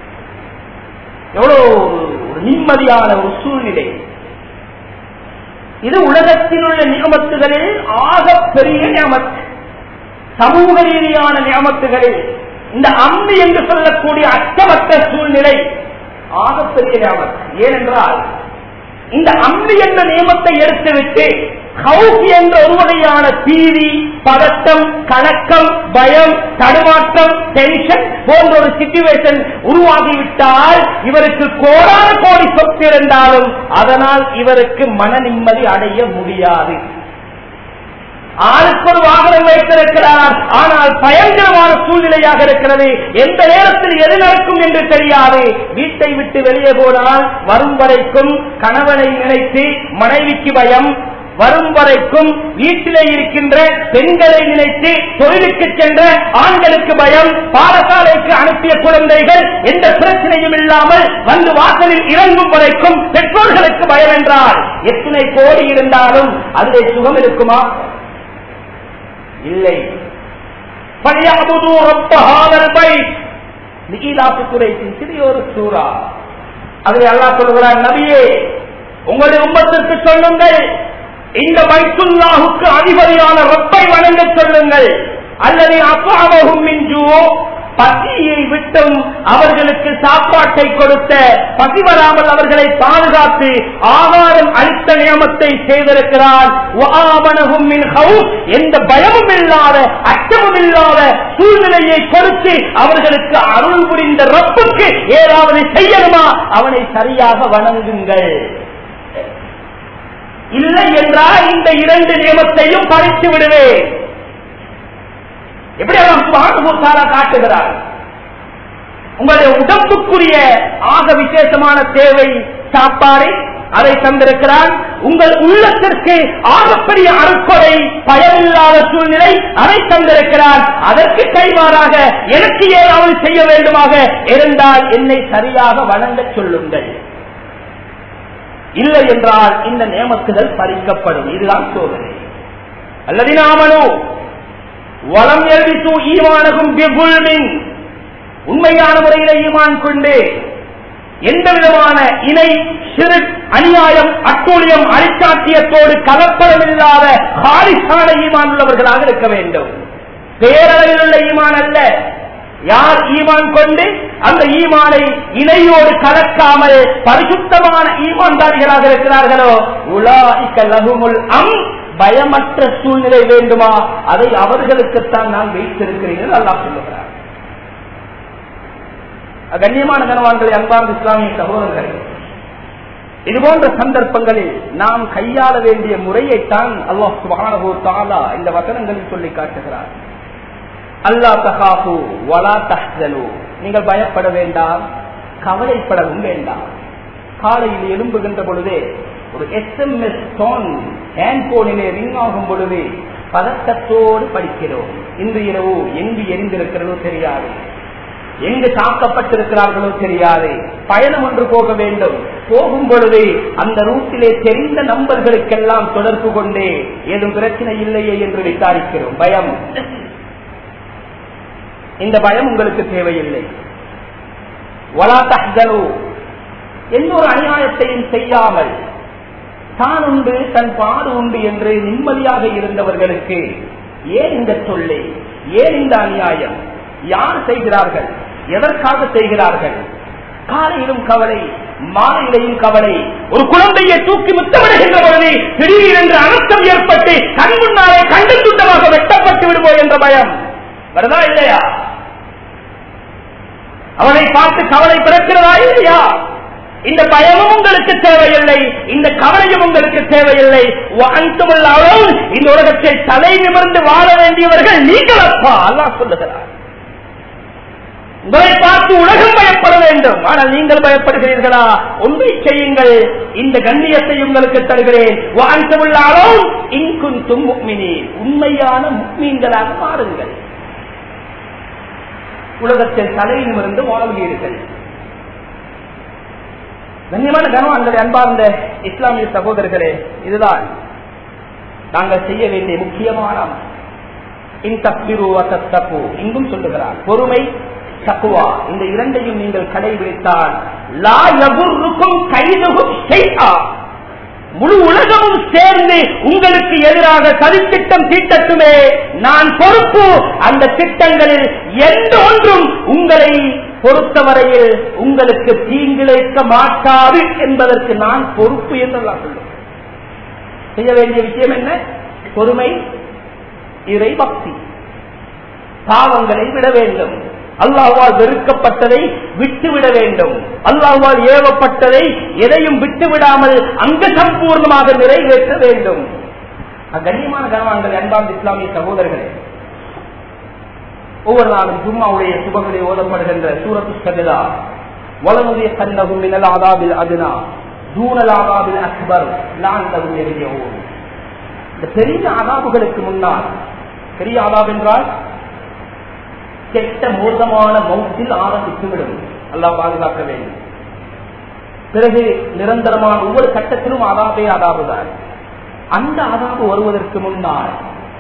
எவ்வளவு ஒரு நிம்மதியான ஒரு சூழ்நிலை இது உலகத்தில் உள்ள நியமத்துகளில் ஆக பெரிய நியமத் சமூக ரீதியான நியமத்துகளில் இந்த அம்பு என்று சொல்லக்கூடிய அச்சமற்ற சூழ்நிலை ஆகப்பெரிய நியமத் ஏனென்றால் இந்த அம்பு என்ற நியமத்தை எடுத்துவிட்டு ஹவுஸ் என்ற ஒரு வகையான பீதி பதட்டம் கலக்கம் பயம் தடுமாற்றம் டென்ஷன் போன்ற ஒரு சிச்சுவேஷன் உருவாகிவிட்டால் இவருக்கு கோடான கோடி சொத்து இருந்தாலும் அதனால் இவருக்கு மன நிம்மதி அடைய முடியாது ஆளுக்கு ஒரு வாகனம் வைத்திருக்கிறார் ஆனால் பயங்கரமான சூழ்நிலையாக இருக்கிறது எந்த நேரத்தில் எது நடக்கும் என்று தெரியாது வீட்டை விட்டு வெளியே போனால் வரும் வரைக்கும் கணவனை நினைத்து மனைவிக்கு பயம் வரும் வரைக்கும் வீட்டிலே இருக்கின்ற பெண்களை நினைத்து தொழிலுக்கு சென்ற ஆண்களுக்கு பயம் பாடசாலைக்கு அனுப்பிய குழந்தைகள் எந்த பிரச்சனையும் இல்லாமல் வந்து வாசலில் இறங்கும் வரைக்கும் பெற்றோர்களுக்கு பயம் என்றால் எத்தனை கோடி இருந்தாலும் அதிலே சுகம் இருக்குமா இல்லை சிறிய ஒரு சூறா அதை அல்லா சொல்கிறார் நபியே உங்களுடைய உம்மத்திற்கு சொல்லுங்கள் இந்த பைத்துல்லாஹுக்கு அதிபதியான ரப்பை வணங்க சொல்லுங்கள் அல்லது அப்பாவகும் மின்ஜுவோ பசியை விட்டும் அவர்களுக்கு சாப்பாட்டை கொடுத்த பசி வராமல் அவர்களை பாதுகாத்து ஆகாரம் அளித்த நியமத்தை செய்திருக்கிறார் எந்த பயமும் இல்லாத அச்சமும் இல்லாத சூழ்நிலையை கொடுத்து அவர்களுக்கு அருள் புரிந்த ரப்புக்கு ஏதாவது செய்யணுமா அவனை சரியாக வணங்குங்கள் இல்லை என்றால் இந்த இரண்டு நியமத்தையும் பறித்து விடுவேன் எப்படி அவன் பாடுபூசாரா காட்டுகிறார் உங்களுடைய உடம்புக்குரிய ஆக விசேஷமான தேவை சாப்பாடு அதை தந்திருக்கிறான் உங்கள் உள்ளத்திற்கு ஆகப்பெரிய அறுப்படை பயமில்லாத சூழ்நிலை அதை தந்திருக்கிறான் அதற்கு கைமாறாக எனக்கு ஏதாவது செய்ய வேண்டுமாக இருந்தால் என்னை சரியாக வணங்க சொல்லுங்கள் இல்லை என்றால் இந்த நியமத்துகள் பறிக்கப்படும் இதுதான் சோதனை அல்லது நாமனோ வளம் எழுதித்து ஈமானகும் உண்மையான முறையில ஈமான் கொண்டு எந்த விதமான இணை சிறு அநியாயம் அட்டூழியம் அரிச்சாட்டியத்தோடு கலப்படமில்லாத காலிசான ஈமான் உள்ளவர்களாக இருக்க வேண்டும் பேரளவில் உள்ள ஈமான் அல்ல யார் ஈமான் கொண்டு அந்த ஈமானை இணையோடு கலக்காமல் பரிசுத்தமான ஈமான்தாரிகளாக இருக்கிறார்களோ உலாய்க்க லகுமுல் அம் பயமற்ற சூழ்நிலை வேண்டுமா அதை அவர்களுக்குத்தான் நான் வைத்திருக்கிறேன் அல்லா சொல்லுகிறார் கண்ணியமான கனவான்களை அன்பார்ந்த இஸ்லாமிய சகோதரர்களே இது போன்ற சந்தர்ப்பங்களில் நாம் கையாள வேண்டிய முறையைத்தான் அல்லாஹ் சுபானகோ தாலா இந்த வசனங்களில் சொல்லி காட்டுகிறார் அல்லா தகாபு வலா தஹ்தலு நீங்கள் பயப்பட வேண்டாம் கவலைப்படவும் வேண்டாம் காலையில் எழும்புகின்ற பொழுதே ஒரு எஸ்எம்எஸ் போன் ஹேண்ட் போனிலே ரிங் ஆகும் பொழுது பதட்டத்தோடு படிக்கிறோம் இன்று இரவு எங்கு எரிந்திருக்கிறதோ தெரியாது எங்கு தாக்கப்பட்டிருக்கிறார்களோ தெரியாது பயணம் ஒன்று போக வேண்டும் போகும் பொழுது அந்த ரூட்டிலே தெரிந்த நம்பர்களுக்கெல்லாம் தொடர்பு கொண்டே ஏதும் பிரச்சனை இல்லையே என்று விசாரிக்கிறோம் பயம் இந்த பயம் உங்களுக்கு தேவையில்லை வலா தஹ்தலு எந்த ஒரு அநியாயத்தையும் செய்யாமல் தான் உண்டு தன் பாடு உண்டு என்று நிம்மதியாக இருந்தவர்களுக்கு ஏன் இந்த சொல்லை ஏன் இந்த அநியாயம் யார் செய்கிறார்கள் எதற்காக செய்கிறார்கள் காலையிலும் கவலை மாலையிலையும் கவலை ஒரு குழந்தையை தூக்கி முத்தமிடுகின்ற பொழுது திடீரென்று அனர்த்தம் ஏற்பட்டு கண் முன்னாலே கண்டு துண்டமாக வெட்டப்பட்டு விடுவோம் என்ற பயம் வருதா இல்லையா அவனை பார்த்து கவலை பிறக்கிறதா இல்லையா இந்த பயமும் உங்களுக்கு தேவையில்லை இந்த கவலையும் உங்களுக்கு தேவையில்லை இந்த உலகத்தில் தலை நிமிர்ந்து வாழ வேண்டியவர்கள் நீங்கள் அப்பா அல்லா சொல்லுகிறார் உங்களை பார்த்து உலகம் பயப்பட வேண்டும் ஆனால் நீங்கள் பயப்படுகிறீர்களா உண்மை செய்யுங்கள் இந்த கண்ணியத்தை உங்களுக்கு தருகிறேன் உண்மையான முக்மீன்களாக மாறுங்கள் உலகத்தில் தலையிலிருந்து வாழ்வீர்கள் கண்ணியமான கனவான்களை அன்பார்ந்த இஸ்லாமிய சகோதரர்களே இதுதான் நாங்கள் செய்ய வேண்டிய முக்கியமான இங்கும் சொல்லுகிறார் பொறுமை தக்குவா இந்த இரண்டையும் நீங்கள் கடைபிடித்தால் லா யகுர்ருக்கும் கைதுகும் ஷைஆ முழு உலகமும் சேர்ந்து உங்களுக்கு எதிராக சதித்திட்டம் தீட்டட்டுமே நான் பொறுப்பு அந்த திட்டங்களில் எந்த ஒன்றும் உங்களை பொறுத்தவரையில் உங்களுக்கு தீங்கிழைக்க மாட்டாது என்பதற்கு நான் பொறுப்பு என்றெல்லாம் சொல்லும் செய்ய வேண்டிய விஷயம் என்ன பொறுமை இறை பக்தி பாவங்களை விட வேண்டும் அல்லாஹ்வால் வெறுக்கப்பட்டதை விட்டுவிட வேண்டும் அல்லாஹ்வால் ஏவப்பட்டதை எதையும் விட்டுவிடாமல் அங்க சம்பூர்ணமாக நிறைவேற்ற வேண்டும் கண்ணியமான கனவான்கள் அன்பார்ந்த இஸ்லாமிய சகோதரர்களே ஒவ்வொரு நாளும் ஜும்மாவுடைய சுபங்களை ஓதப்படுகின்ற சூரத்து சஜதா வளனுடைய கண்ணகும் மினல் ஆதாபில் அதுனா தூணல் ஆதாபில் அக்பர் லாந்தகும் எரியவும் இந்த பெரிய ஆதாபுகளுக்கு முன்னால் பெரிய ஆதாப் என்றால் கெட்ட மோசமான மௌத்தில் ஆரம்பித்துவிடும் அல்லாஹ் பாதுகாக்க வேண்டும் பிறகு நிரந்தரமான ஒவ்வொரு கட்டத்திலும் ஆதாபே ஆதாபுதான் அந்த ஆதாபு வருவதற்கு முன்னால்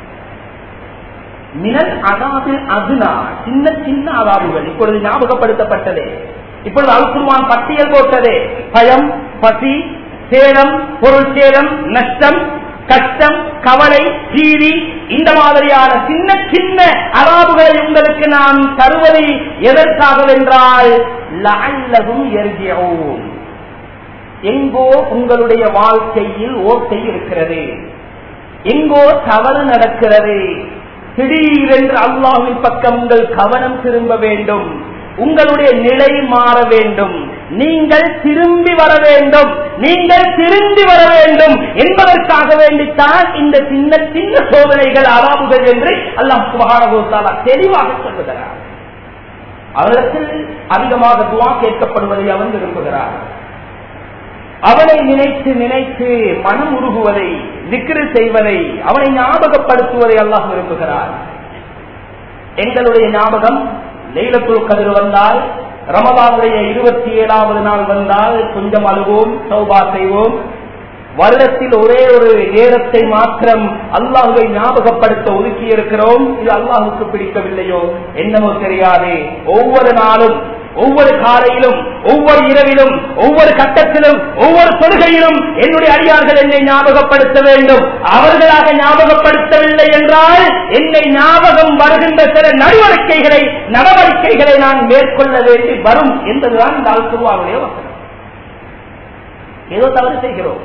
மினல் அதாபில் அதுனா சின்ன சின்ன அதாபுகள் இப்பொழுது ஞாபகப்படுத்தப்பட்டதே இப்பொழுது அல்குர்வான் பட்டியல் போட்டதே பயம் பசி சேதம் பொருள் சேதம் நஷ்டம் கஷ்டம் கவலை கீரி இந்த மாதிரியான சின்ன சின்ன அராபுகளை உங்களுக்கு நான் தருவதை எதற்காகவென்றால் லஅல்லகும் எர்ஜிஊன் எங்கோ உங்களுடைய வாழ்க்கையில் ஓட்டை இருக்கிறது எங்கோ தவறு நடக்கிறது திடீரென்று அல்லாஹின் பக்கம் உங்கள் கவனம் திரும்ப வேண்டும் உங்களுடைய நிலை மாற வேண்டும் நீங்கள் திரும்பி வர வேண்டும் நீங்கள் திரும்பி வர வேண்டும் என்பதற்காக வேண்டித்தான் இந்த சின்ன சின்ன சோதனைகள் அராபுகள் என்று அல்லாஹ் சுகாரகோசாலா தெளிவாக சொல்லுகிறார் அவரிடத்தில் அதிகமாக துவா கேட்கப்படுவதை அவன் விரும்புகிறார் அவனை நினைத்து நினைத்து மனம் உருகுவதை விக்கிரு செய்வதை அவனை ஞாபகப்படுத்துவதை அல்லாஹ் விரும்புகிறார் எங்களுடைய ஞாபகம் லைலத்துல் கதிர் வந்தால் ரமதானுடைய இருபத்தி ஏழாவது நாள் வந்தால் கொஞ்சம் அழுவோம் சௌபா செய்வோம் வருடத்தில் ஒரே ஒரு நேரத்தை மாத்திரம் அல்லாஹுவை ஞாபகப்படுத்த ஒதுக்கி இருக்கிறோம் இது அல்லாஹுக்கு பிடிக்கவில்லையோ என்னமோ தெரியாது ஒவ்வொரு நாளும் ஒவ்வொரு காலையிலும் ஒவ்வொரு இரவிலும் ஒவ்வொரு கட்டத்திலும் ஒவ்வொரு தொழுகையிலும் என்னுடைய அடியார்கள் என்னை ஞாபகப்படுத்த வேண்டும் அவர்களாக ஞாபகப்படுத்தவில்லை என்றால் என்னை ஞாபகம் வருகின்ற சில நடவடிக்கைகளை நடவடிக்கைகளை நான் மேற்கொள்ள வேண்டி வரும் என்பதுதான் இந்த அல்குருவாவுடைய வசனம் ஏதோ தவறு செய்கிறோம்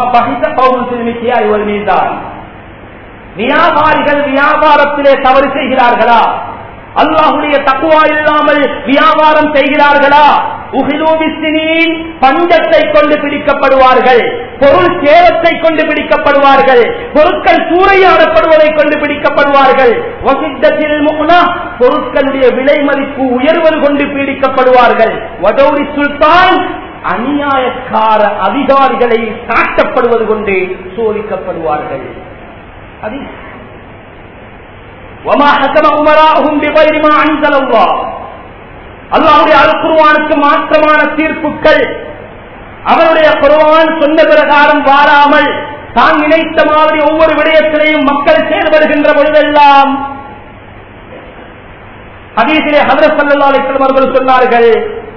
மீதான் வியாபாரிகள் வியாபாரத்திலே தவறு செய்கிறார்களா அல்லாஹுடைய தக்குவா இல்லாமல் வியாபாரம் செய்கிறார்களா உகிலூபிசினின் பஞ்சத்தை கொண்டு பிடிக்கப்படுவார்கள் பொருள் சேலத்தை கொண்டு பிடிக்கப்படுவார்கள் பொருட்கள் சூறையாடப்படுவதை கொண்டு பிடிக்கப்படுவார்கள் வசித்தத்தில் பொருட்களுடைய விலை மதிப்பு உயர்வது கொண்டு பீடிக்கப்படுவார்கள் வடௌரி சுல்தான் அநியாயக்கார அதிகாரிகளை காட்டப்படுவது கொண்டு சோதிக்கப்படுவார்கள் அது அல்லாவுடைய அல்குருவானுக்கு மாற்றமான தீர்ப்புகள் அவருடைய குருவான் சொன்ன பிரகாரம் வாராமல் தான் நினைத்த மாதிரி ஒவ்வொரு விடயத்திலையும் மக்கள் செயல்படுகின்ற பொழுதெல்லாம் அதீசிலே ஹதரத் சல்லா அலிஸ்லம் அவர்கள் சொன்னார்கள்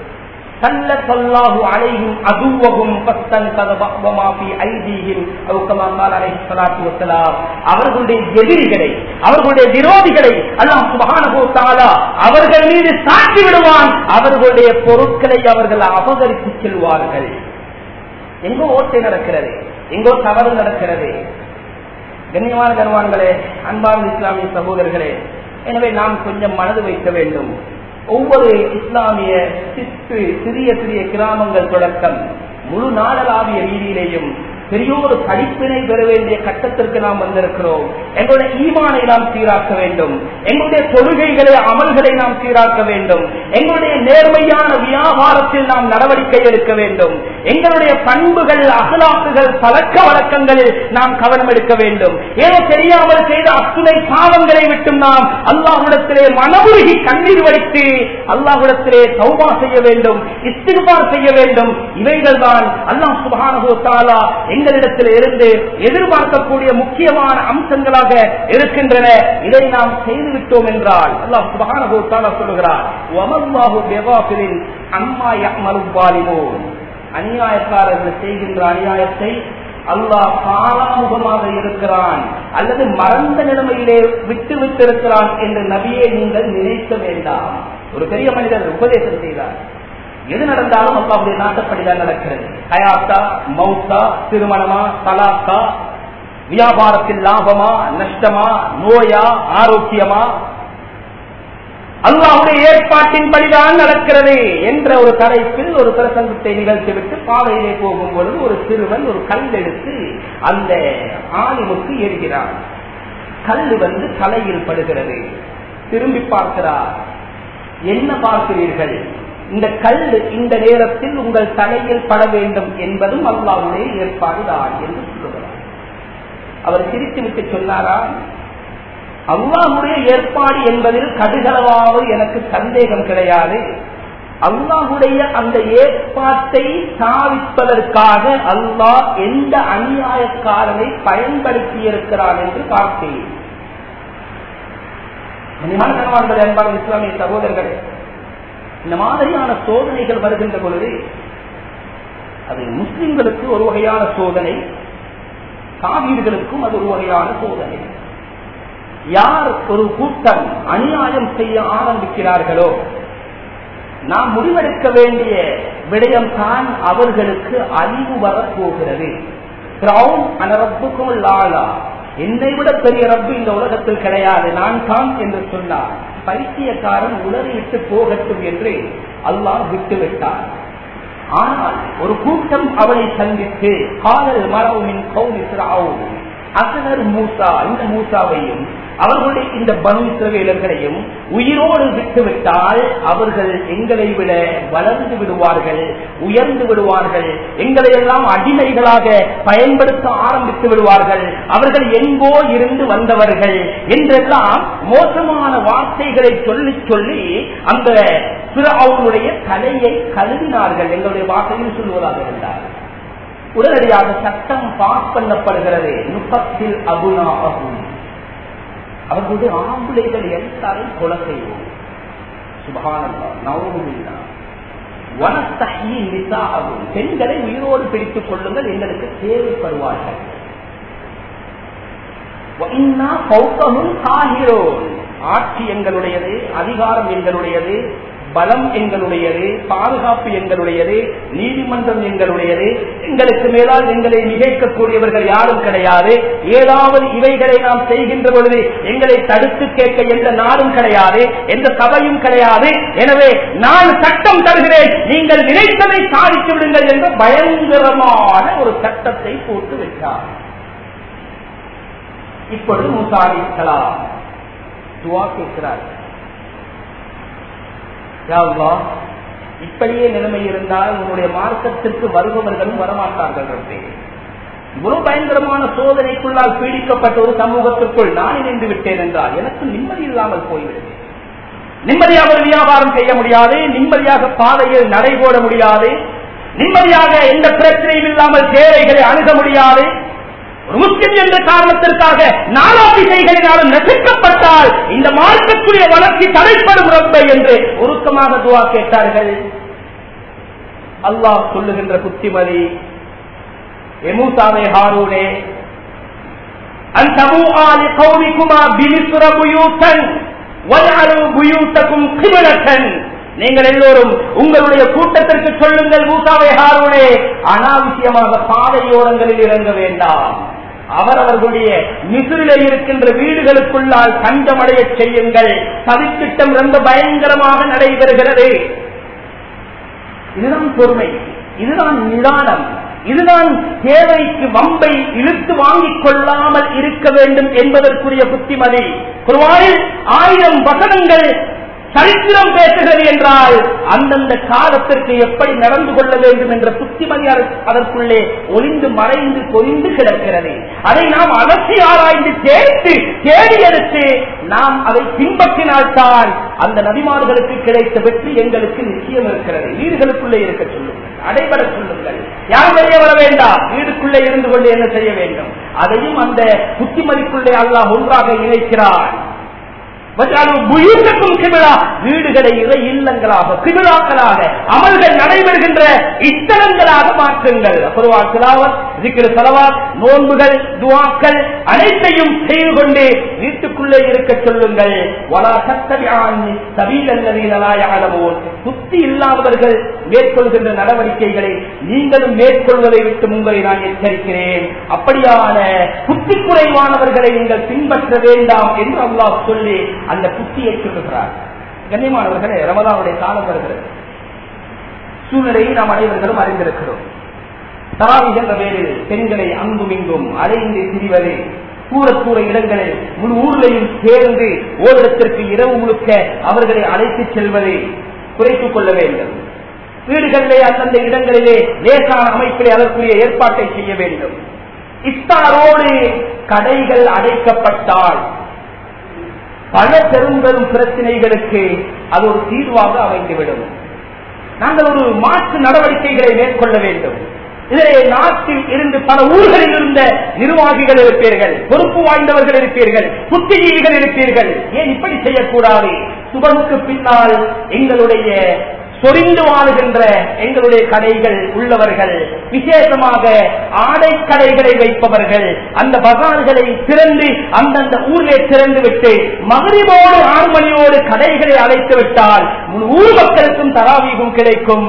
அவர்களுடைய எதிரிகளை அவர்களுடைய விரோதிகளை அல்லாம் சுபானுபவத்தாலா அவர்கள் மீது சாட்டி விடுவான் அவர்களுடைய பொருட்களை அவர்கள் அபகரித்து செல்வார்கள் எங்கோ ஓட்டை நடக்கிறது எங்கோ தவறு நடக்கிறது கண்ணியமான கருவான்களே அன்பார்ந்த இஸ்லாமிய சகோதரர்களே எனவே நாம் கொஞ்சம் மனது வைக்க வேண்டும் ஒவ்வொரு இஸ்லாமிய சித்து சிறிய சிறிய கிராமங்கள் தொடக்கம் முழு நாடளாவிய ரீதியிலேயும் பெரிய ஒரு படிப்பினை பெற வேண்டிய கட்டத்திற்கு நாம் வந்திருக்கிறோம் எங்களுடைய ஈமானை நாம் சீராக்க வேண்டும் எங்களுடைய தொழுகைகளை அமல்களை நாம் சீராக்க வேண்டும் எங்களுடைய நேர்மையான வியாபாரத்தில் நாம் நடவடிக்கை எடுக்க வேண்டும் எங்களுடைய பண்புகள் அகலாக்குகள் பழக்க வழக்கங்களில் நாம் கவனம் எடுக்க வேண்டும் ஏதோ தெரியாமல் செய்த அத்துணை பாவங்களை விட்டும் நாம் அல்லாஹுடத்திலே மனமுருகி கண்ணீர் வடித்து அல்லாஹுடத்திலே சௌபா செய்ய வேண்டும் இஸ்திர்பார் செய்ய வேண்டும் இவைகள் தான் அல்லாஹ் சுபானகோ தாலா எங்களிடத்தில் இருந்து எதிர்பார்க்கக்கூடிய முக்கியமான அம்சங்களாக இருக்கின்றன இதை நாம் செய்துவிட்டோம் என்றால் அல்லாஹ் சுபஹானஹு தஆலா சொல்லுகிறார் வமல்லாஹு பிகாஃபிலின் அம்மா யஅமலு ஸாலிமூன் அநியாயக்காரர்கள் செய்கின்ற அநியாயத்தை அல்லாஹ் பாராமுகமாக இருக்கிறான் அல்லது மறந்த நிலைமையிலே விட்டு விட்டிருக்கிறான் என்று நபியை நீங்கள் நினைக்க வேண்டாம் ஒரு பெரிய மனிதர் உபதேசம் செய்தார் எது நடந்தாலும் அல்லாவுடைய நாட்டப்படிதான் நடக்கிறது ஹயாத்தா மௌத்தா திருமணமா தலாக்கா வியாபாரத்தில் லாபமா நஷ்டமா நோயா ஆரோக்கியமா அல்லாவுடைய ஏற்பாட்டின்படிதான் நடக்கிறது என்ற ஒரு தலைப்பில் ஒரு பிரசங்கத்தை நிகழ்த்திவிட்டு பாதையிலே போகும் பொழுது ஒரு சிறுவன் ஒரு கல் எடுத்து அந்த ஆலிமுக்கு எரிகிறான் கல் வந்து தலையில் படுகிறது திரும்பி பார்க்கிறார் என்ன பார்க்கிறீர்கள் இந்த கல் இந்த நேரத்தில் உங்கள் தலையில் பட வேண்டும் என்பதும் அல்லாவுடைய ஏற்பாடு தான் என்று சொல்லுகிறார் அவர் சிரித்து விட்டு சொன்னாரா அல்லாஹுடைய ஏற்பாடு என்பதில் கடுகளவாவது எனக்கு சந்தேகம் கிடையாது அல்லாஹுடைய அந்த ஏற்பாட்டை சாதிப்பதற்காக அல்லாஹ் எந்த அநியாயக்காரனை பயன்படுத்தி இருக்கிறான் என்று பார்த்தேன் கனவான்கள் என்பார் இஸ்லாமிய சகோதரர்களே இந்த மாதிரியான சோதனைகள் வருகின்ற பொழுது அது முஸ்லிம்களுக்கு ஒரு வகையான சோதனை காவீர்களுக்கும் அது ஒரு வகையான சோதனை யார் ஒரு கூட்டம் அநியாயம் செய்ய ஆரம்பிக்கிறார்களோ நாம் முடிவெடுக்க வேண்டிய விடயம் தான் அவர்களுக்கு அழிவு வரப்போகிறது அனரப்புக்கும் லாலா என்னை விட பெரிய ரப்பு இந்த உலகத்தில் கிடையாது நான் தான் என்று சொன்னார் பைத்தியக்காரன் உளறிவிட்டு போகட்டும் என்று அல்லாஹ் விட்டுவிட்டார் ஆனால் ஒரு கூட்டம் அவனை சந்தித்து காதல் மரவுமின் கௌமிஸ்ராவும் அசனர் மூசா இந்த மூசாவையும் அவர்களுடைய இந்த பனு இஸ்ரவேலர்களையும் உயிரோடு விட்டுவிட்டால் அவர்கள் எங்களை விட வளர்ந்து விடுவார்கள் உயர்ந்து விடுவார்கள் எங்களை எல்லாம் அடிமைகளாக பயன்படுத்த ஆரம்பித்து விடுவார்கள் அவர்கள் எங்கோ இருந்து வந்தவர்கள் என்றெல்லாம் மோசமான வார்த்தைகளை சொல்லி சொல்லி அந்த அவர்களுடைய தலையை கழுவினார்கள் எங்களுடைய வார்த்தையில் சொல்லுவதாக இருந்தார் உடனடியாக சட்டம் பாஸ் பண்ணப்படுகிறது நுப்பத்தில் அபுனா அபுன் அவர்களுடைய ஆம்புலைகள் எல்லாரும் கொலை செய்வோம் சுபகானந்தா நவமுல்லா வனத்தகி நிசாகும் பெண்களை உயிரோடு பிடித்துக் கொள்ளுங்கள் எங்களுக்கு தேவைப்படுவார்கள் ஆட்சி எங்களுடையது அதிகாரம் எங்களுடையது பலம் எங்களுடையது பாதுகாப்பு எங்களுடையது நீதிமன்றம் எங்களுடையது எங்களுக்கு மேலால் எங்களை நிகழ்க்கக்கூடியவர்கள் யாரும் கிடையாது ஏதாவது இவைகளை நாம் செய்கின்ற பொழுது எங்களை தடுத்து கேட்க எந்த நாடும் கிடையாது எந்த சபையும் கிடையாது எனவே நான் சட்டம் தருகிறேன் நீங்கள் நினைத்ததை சாதித்து விடுங்கள் என்ற பயங்கரமான ஒரு சட்டத்தை போட்டு வைத்தார் இப்பொழுது முசாரி கலாம் துவா கேட்கிறார் இப்படியே நிலைமை இருந்தால் உன்னுடைய மார்க்கத்திற்கு வருபவர்களும் வரமாட்டார்கள் இவ்வளவு பயங்கரமான சோதனைக்குள்ளால் பீடிக்கப்பட்ட ஒரு சமூகத்திற்குள் நான் இணைந்து விட்டேன் என்றால் எனக்கு நிம்மதி இல்லாமல் போய்விடுது நிம்மதியாக ஒரு வியாபாரம் செய்ய முடியாது நிம்மதியாக பாதையில் நடைபோட முடியாது நிம்மதியாக எந்த பிரச்சனையும் இல்லாமல் தேவைகளை அணுக முடியாது ஒரு முஸ்லிம் என்ற காரணத்திற்காக நாலா திசைகளினாலும் நசுக்கப்பட்டால் இந்த மார்க்கத்துடைய வளர்ச்சி தடைப்படும் ரப்பை என்று உருக்கமாக துவா கேட்டார்கள் அல்லாஹ் சொல்லுகின்ற புத்திமதி எமூசாவே ஹாரூனே அந்தமுஆ லிகௌமிகுமா பிமிஸ்ர புயூத்தன் வஜஅலு புயூத்தகும் கிப்லத்தன் நீங்கள் எல்லோரும் உங்களுடைய கூட்டத்திற்கு சொல்லுங்கள் மூசாவை ஹாரூனே அனாவசியமாக பாதையோரங்களில் இறங்க வேண்டாம் அவரவர்களுடைய மிசிறில இருக்கின்ற வீடுகளுக்குள்ளால் தஞ்சமடைய செய்யுங்கள் சதித்திட்டம் ரொம்ப பயங்கரமாக நடைபெறுகிறது இதுதான் பொறுமை இதுதான் நிதானம் இதுதான் தேவைக்கு வம்பை இழுத்து வாங்கிக் கொள்ளாமல் இருக்க வேண்டும் என்பதற்குரிய புத்திமதி குருவாயில் ஆயிரம் வசனங்கள் சரித்திரம் பேசுகிறது என்றால் அந்தந்த காலத்திற்கு எப்படி நடந்து கொள்ள வேண்டும் என்ற புத்திமதி அதற்குள்ளே ஒளிந்து மறைந்து பொறிந்து கிடக்கிறது அதை நாம் அலசி ஆராய்ந்து சேர்த்து தேடி எடுத்து நாம் அதை பின்பற்றினால்தான் அந்த நபிமார்களுக்கு கிடைத்த வெற்றி எங்களுக்கு நிச்சயம் இருக்கிறது வீடுகளுக்குள்ளே இருக்க சொல்லுங்கள் அடைபட சொல்லுங்கள் யார் வெளியே வர வேண்டாம் வீடுக்குள்ளே இருந்து கொண்டு என்ன செய்ய வேண்டும் அதையும் அந்த புத்திமதிக்குள்ளே அல்லாஹ் ஒன்றாக இணைக்கிறார் வீடுகளை இறை இல்லங்களாக கிபிலாக்களாக அமல்கள் நடைபெறுகின்ற இத்தலங்களாக மாற்றுங்கள் இருக்கிற செலவாத் நோன்புகள் துவாக்கள் அனைத்தையும் செய்து கொண்டு வீட்டுக்குள்ளே இருக்க சொல்லுங்கள் வலா சத்தவியானி சபீலல்லவீனலாயாளவோன் புத்தி இல்லாதவர்கள் மேற்கொள்கின்ற நடவடிக்கைகளை நீங்களும் மேற்கொள்வதை விட்டு உங்களை நான் எச்சரிக்கிறேன் அப்படியான புத்தி குறைவானவர்களை நீங்கள் பின்பற்ற வேண்டாம் என்று அல்லாஹ் சொல்லி அந்த புத்தியை சொல்லுகிறார் கண்ணியமானவர்களே ரமதானுடைய காலம் வருகிறது சூழ்நிலையை நாம் அனைவர்களும் அறிந்திருக்கிறோம் தராவி என்ற பேரில் பெண்களை அங்கும் இங்கும் அலைந்து திரிவது கூறக்கூற இடங்களில் முழு ஊர்களையும் சேர்ந்து ஓரிடத்திற்கு இரவு முழுக்க அவர்களை அழைத்துச் செல்வதை குறைத்துக் கொள்ள வேண்டும் வீடுகளிலே அந்தந்த இடங்களிலே லேசான அமைப்பிலே அதற்குரிய ஏற்பாட்டை செய்ய வேண்டும் இஃப்தாரோடு கடைகள் அடைக்கப்பட்டால் பல பெரும்பெரும் பிரச்சனைகளுக்கு அது ஒரு தீர்வாக அமைந்துவிடும் நாங்கள் ஒரு மாற்று நடவடிக்கைகளை மேற்கொள்ள வேண்டும் இதிலே நாட்டில் இருந்து பல ஊர்களில் இருந்த நிர்வாகிகள் இருப்பீர்கள் பொறுப்பு வாய்ந்தவர்கள் இருப்பீர்கள் புத்திஜீவிகள் இருப்பீர்கள் ஏன் இப்படி செய்யக்கூடாது சுபனுக்கு பின்னால் எங்களுடைய சொரிந்து வாழுகின்ற எங்களுடைய கடைகள் உள்ளவர்கள் விசேஷமாக ஆடை கடைகளை வைப்பவர்கள் அந்த பகார்களை திறந்து அந்தந்த ஊரிலே திறந்து விட்டு மகரிபோடு ஆறு மணியோடு கடைகளை அழைத்து விட்டால் முழு ஊர் மக்களுக்கும் தராவீகம் கிடைக்கும்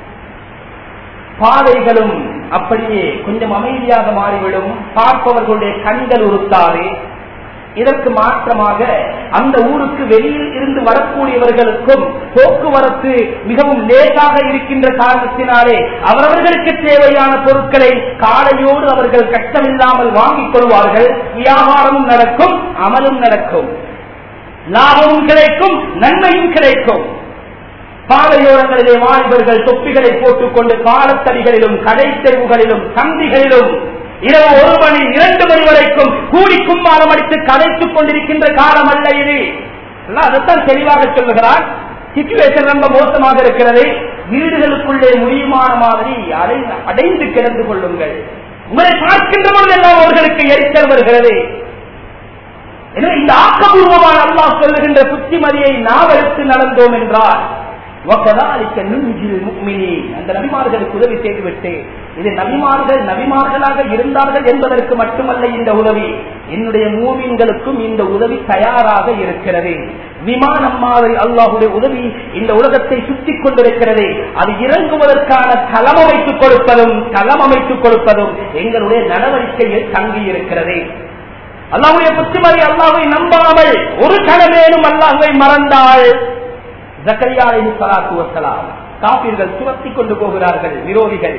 பாதைகளும் அப்படியே கொஞ்சம் அமைதியாக மாறிவிடும் பார்ப்பவர்களுடைய கண்கள் உறுத்தாது இதற்கு மாற்றமாக அந்த ஊருக்கு வெளியில் இருந்து வரக்கூடியவர்களுக்கும் போக்குவரத்து மிகவும் லேசாக இருக்கின்ற காரணத்தினாலே அவரவர்களுக்கு தேவையான பொருட்களை காலையோடு அவர்கள் கஷ்டமில்லாமல் வாங்கிக் கொள்வார்கள் வியாபாரமும் நடக்கும் அமலும் நடக்கும் லாபமும் கிடைக்கும் நன்மையும் கிடைக்கும் பாதையோரங்களிலே வாலிபர்கள் தொப்பிகளை போட்டுக் கொண்டு பாலத்தடிகளிலும் கடை தெருவுகளிலும் சந்திகளிலும் இரவு ஒரு மணி இரண்டு மணி வரைக்கும் கூடி கும்பாலம் அடித்து கதைத்துக் கொண்டிருக்கின்ற காலம் அல்ல இது அல்லாஹ் அதைத்தான் தெளிவாக சொல்லுகிறார் சிச்சுவேஷன் ரொம்ப மோசமாக இருக்கிறது வீடுகளுக்குள்ளே முடியுமான மாதிரி அடை- அடைந்து கிடந்து கொள்ளுங்கள் உங்களை பார்க்கின்ற பொழுதெல்லாம் அவர்களுக்கு எரிச்சல் வருகிறது எனவே இந்த ஆக்கபூர்வமான அல்லாஹ் சொல்லுகின்ற புத்திமதியை நாவெடுத்து நடந்தோம் என்றால் وَكَذَلِكَ نُنْجِي الْمُؤْمِنِينَ அந்த நபிமார்களுக்கு உதவி செய்துவிட்டு இது நபிமார்கள் நபிமார்களாக இருந்தார்கள் என்பதற்கு மட்டுமல்ல இந்த உதவி என்னுடைய மூவின்களுக்கும் இந்த உதவி தயாராக இருக்கிறது விமானம் மாதிரி அல்லாஹுடைய உதவி இந்த உலகத்தை சுற்றி கொண்டிருக்கிறது அது இறங்குவதற்கான தளம் அமைத்துக் கொடுப்பதும் தளம் அமைத்துக் கொடுப்பதும் எங்களுடைய நடவடிக்கையில் தங்கி இருக்கிறது அல்லாஹுடைய புத்திமதி அல்லாஹை நம்பாமல் ஒரு கணமேனும் அல்லாஹுவை மறந்தால் ஜக்கரியா அலைஹி ஸலாத்து வஸலாம் காபீர்கள் துரத்தி கொண்டு போகிறார்கள் விரோதிகள்